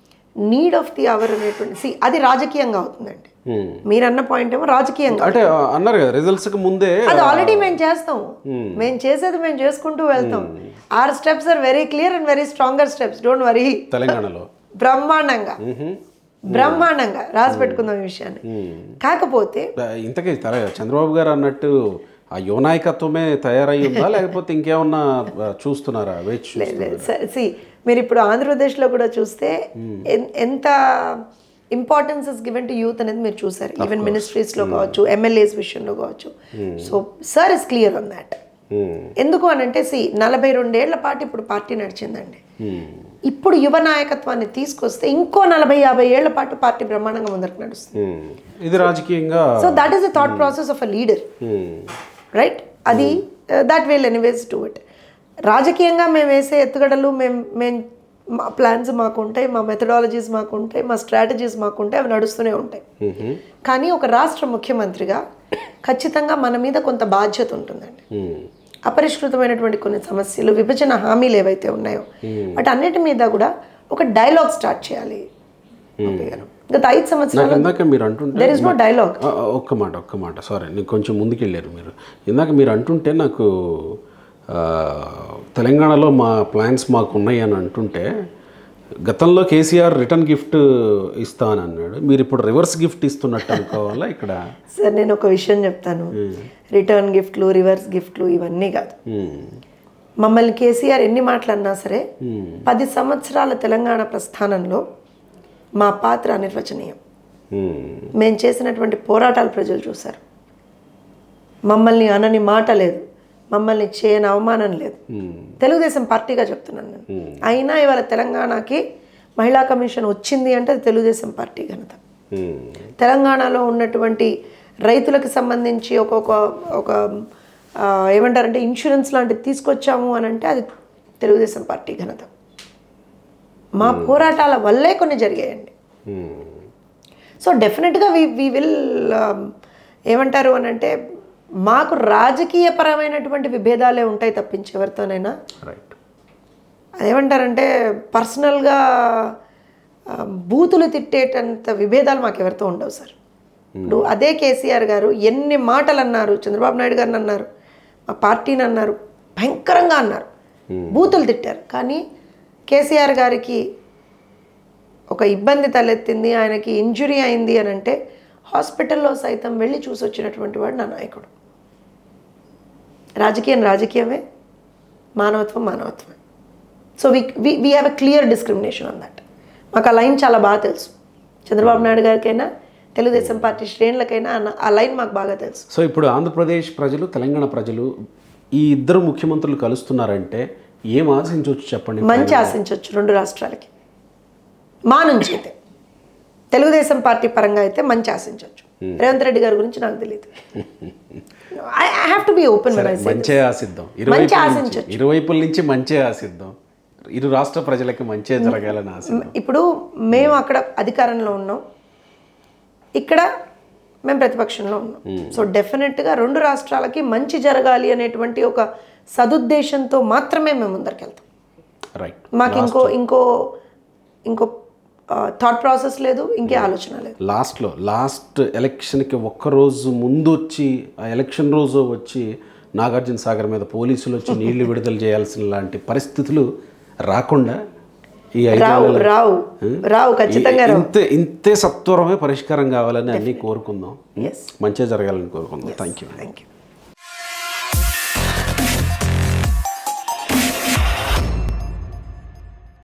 నీడ్ ఆఫ్ ది అవర్ అనేటువంటి సి అది రాజకీయంగా అవుతుందండి Hmm. మీరు అన్న పాయింట్ ఏమో రాజకీయంగా అంటే అన్నారు కదా రిజల్ట్స్కి ముందే అది ఆల్రెడీ మేము చేస్తాం మేము చేసేది మేము చేసుకుంటూ వెళ్తాం our steps are very clear and very stronger steps don't worry తెలంగాణలో బ్రహ్మాండంగా బ్రహ్మాండంగా రాసి పెట్టుకుందాం ఈ విషయాన్ని కాకపోతే ఇంతకీ తల చంద్రబాబు గారు అన్నట్టు ఆ యువనాయకత్వమే తయారై ఉందా లేకపోతే ఇంకేమన్నా ఆ, చూస్తున్నారా వేచి చూస్తున్నారా? సి మీరు ఇప్పుడు ఆంధ్రప్రదేశ్లో కూడా చూస్తే ఎన్- ఎంత importance is given to youth అనేది మీరు చూసారు ఈవెన్ మినిస్ట్రీస్లో కావచ్చు ఎమ్మెల్యేస్ విషయంలో కావచ్చు so sir is clear on that Hmm. ఎందుకు అని అంటే సి నలభై రెండేళ్ల పాటు ఇప్పుడు పార్టీ నడిచిందండి Hmm. ఇప్పుడు యువ నాయకత్వాన్ని తీసుకొస్తే ఇంకో నలభై యాభై ఏళ్ల పాటు పార్టీ బ్రహ్మాండంగా ముందరకు నడుస్తుంది Hmm. ఇది రాజకీయంగా so that is the thought process of a leader Hmm. Right అది that will anyways to it రాజకీయంగా మేము వేసే ఎత్తుగడలు మేము మేము మా ప్లాన్స్ మాకు ఉంటాయి మా మెథడాలజీస్ మాకు ఉంటాయి మా స్ట్రాటజీస్ మాకు ఉంటాయి అవి నడుస్తూనే ఉంటాయి Mhm. కానీ ఒక రాష్ట్ర ముఖ్యమంత్రిగా ఖచ్చితంగా మన మీద కొంత బాధ్యత ఉంటుందండి Hmm. అపరిష్కృతమైనటువంటి కొన్ని సమస్యలు విభజన హామీలు ఏవైతే ఉన్నాయో వాటి అన్నిటి మీద కూడా ఒక డైలాగ్ స్టార్ట్ చేయాలి గోపి గారు. గత ఐదు నాకు సంవత్సరాలు ఇందాక మీరు అంటుంటే దెర్ ఇస్ నో డైలాగ్ ఆ, ఆ, ఒక్క మాట ఒక్క మాట సారీ నేను కొంచెం ముందుకెళ్ళారు మీరు ఇందాక మీరు అంటుంటే నాకు ఆ, తెలంగాణలో మా ప్లాన్స్ మాకు ఉన్నాయి అని అంటుంటే గతంలో కేసీఆర్ రిటర్న్ గిఫ్ట్ ఇస్తా అని అన్నాడు మీరు ఇప్పుడు రివర్స్ గిఫ్ట్ ఇస్తున్నట్టు అనుకోవాలా ఇక్కడ సార్ నేను ఒక విషయం చెప్తాను రిటర్న్ గిఫ్ట్లు రివర్స్ గిఫ్ట్లు ఇవన్నీ కాదు ఉమ్, మమ్మల్ని కేసీఆర్ ఎన్ని మాటలు అన్నా సరే పది సంవత్సరాల తెలంగాణ ప్రస్థానంలో మా పాత్ర అనిర్వచనీయం ఉమ్, మేము చేసినటువంటి పోరాటాలు ప్రజలు చూశారు మమ్మల్ని అనని మాట లేదు మమ్మల్ని చేయని అవమానం లేదు ఉమ్, తెలుగుదేశం పార్టీగా చెప్తున్నాను నేను అయినా ఇవాళ తెలంగాణకి మహిళా కమిషన్ వచ్చింది అంటే అది తెలుగుదేశం పార్టీ ఘనత ఉమ్, తెలంగాణలో ఉన్నటువంటి రైతులకు సంబంధించి ఒక్కొక్క ఒక ఆ, ఏమంటారంటే ఇన్సూరెన్స్ లాంటిది తీసుకొచ్చాము అని అంటే అది తెలుగుదేశం పార్టీ ఘనత మా పోరాటాల వల్లే కొన్ని జరిగాయండి ఉమ్, సో డెఫినెట్గా వి వి విల్ ఏమంటారు అని అంటే మాకు రాజకీయపరమైనటువంటి విభేదాలే ఉంటాయి తప్పించి ఎవరితోనైనా రైట్ అదేమంటారంటే పర్సనల్గా ఆ, బూతులు తిట్టేటంత విభేదాలు మాకు ఎవరితో ఉండవు సార్ ఇప్పుడు అదే కేసీఆర్ గారు ఎన్ని మాటలు అన్నారు చంద్రబాబు నాయుడు గారిని అన్నారు మా పార్టీని అన్నారు భయంకరంగా అన్నారు బూతులు తిట్టారు కానీ కేసీఆర్ గారికి ఒక ఇబ్బంది తలెత్తింది ఆయనకి ఇంజురీ అయింది అని అంటే హాస్పిటల్లో సైతం వెళ్ళి చూసి వచ్చినటువంటి వాడు నా నాయకుడు రాజకీయం రాజకీయమే మానవత్వం మానవత్వమే so we we have a clear discrimination on that మాకు ఆ లైన్ చాలా బాగా తెలుసు చంద్రబాబు నాయుడు గారికైనా తెలుగుదేశం పార్టీ శ్రేణులకైనా ఆ- ఆ లైన్ మాకు బాగా తెలుసు సో ఇప్పుడు ఆంధ్రప్రదేశ్ ప్రజలు తెలంగాణ ప్రజలు ఈ ఇద్దరు ముఖ్యమంత్రులు కలుస్తున్నారంటే ఏం ఆశించవచ్చు చెప్పండి మంచి ఆశించవచ్చు రెండు రాష్ట్రాలకి మా నుంచి అయితే తెలుగుదేశం పార్టీ పరంగా అయితే మంచి ఆశించవచ్చు రేవంత్ రెడ్డి గారి గురించి నాకు తెలియదు I have to be open మంచే ఆశిద్దాం మంచి ఇరువైపుల నుంచి ఆశించొచ్చు. ఇరువైపుల నుంచి మంచే ఆశిద్దాం ఇరు రాష్ట్ర ప్రజలకి మంచే జరగాలని ఆశిద్దాం ఇప్పుడు మేము అక్కడ అధికారంలో ఉన్నాం ఇక్కడ మేము ప్రతిపక్షంలో ఉన్నాం సో డెఫినెట్గా రెండు రాష్ట్రాలకి మంచి జరగాలి అనేటువంటి ఒక సదుద్దేశంతో మాత్రమే మేము ముందరికెళ్తాం రైట్ మాకు ఇంకో ఇంకో ఇంకో థాట్ ప్రాసెస్ లేదు ఇంకే ఆలోచన లేదు లాస్ట్లో లాస్ట్ ఎలక్షన్కి ఒక్కరోజు ముందు వచ్చి ఆ ఎలక్షన్ రోజు వచ్చి నాగార్జున సాగర్ మీద పోలీసులు వచ్చి నీళ్లు విడుదల చేయాల్సిన లాంటి పరిస్థితులు రాకుండా ఈ ఐదు రావు నెలల- రావు రావు ఖచ్చితంగా రావు ఇంతే ఇంతే సత్వరమే పరిష్కారం కావాలని అన్నీ కోరుకుందాం ఎస్ మంచిగా జరగాలని కోరుకుందాం థ్యాంక్ యూ థ్యాంక్ యూ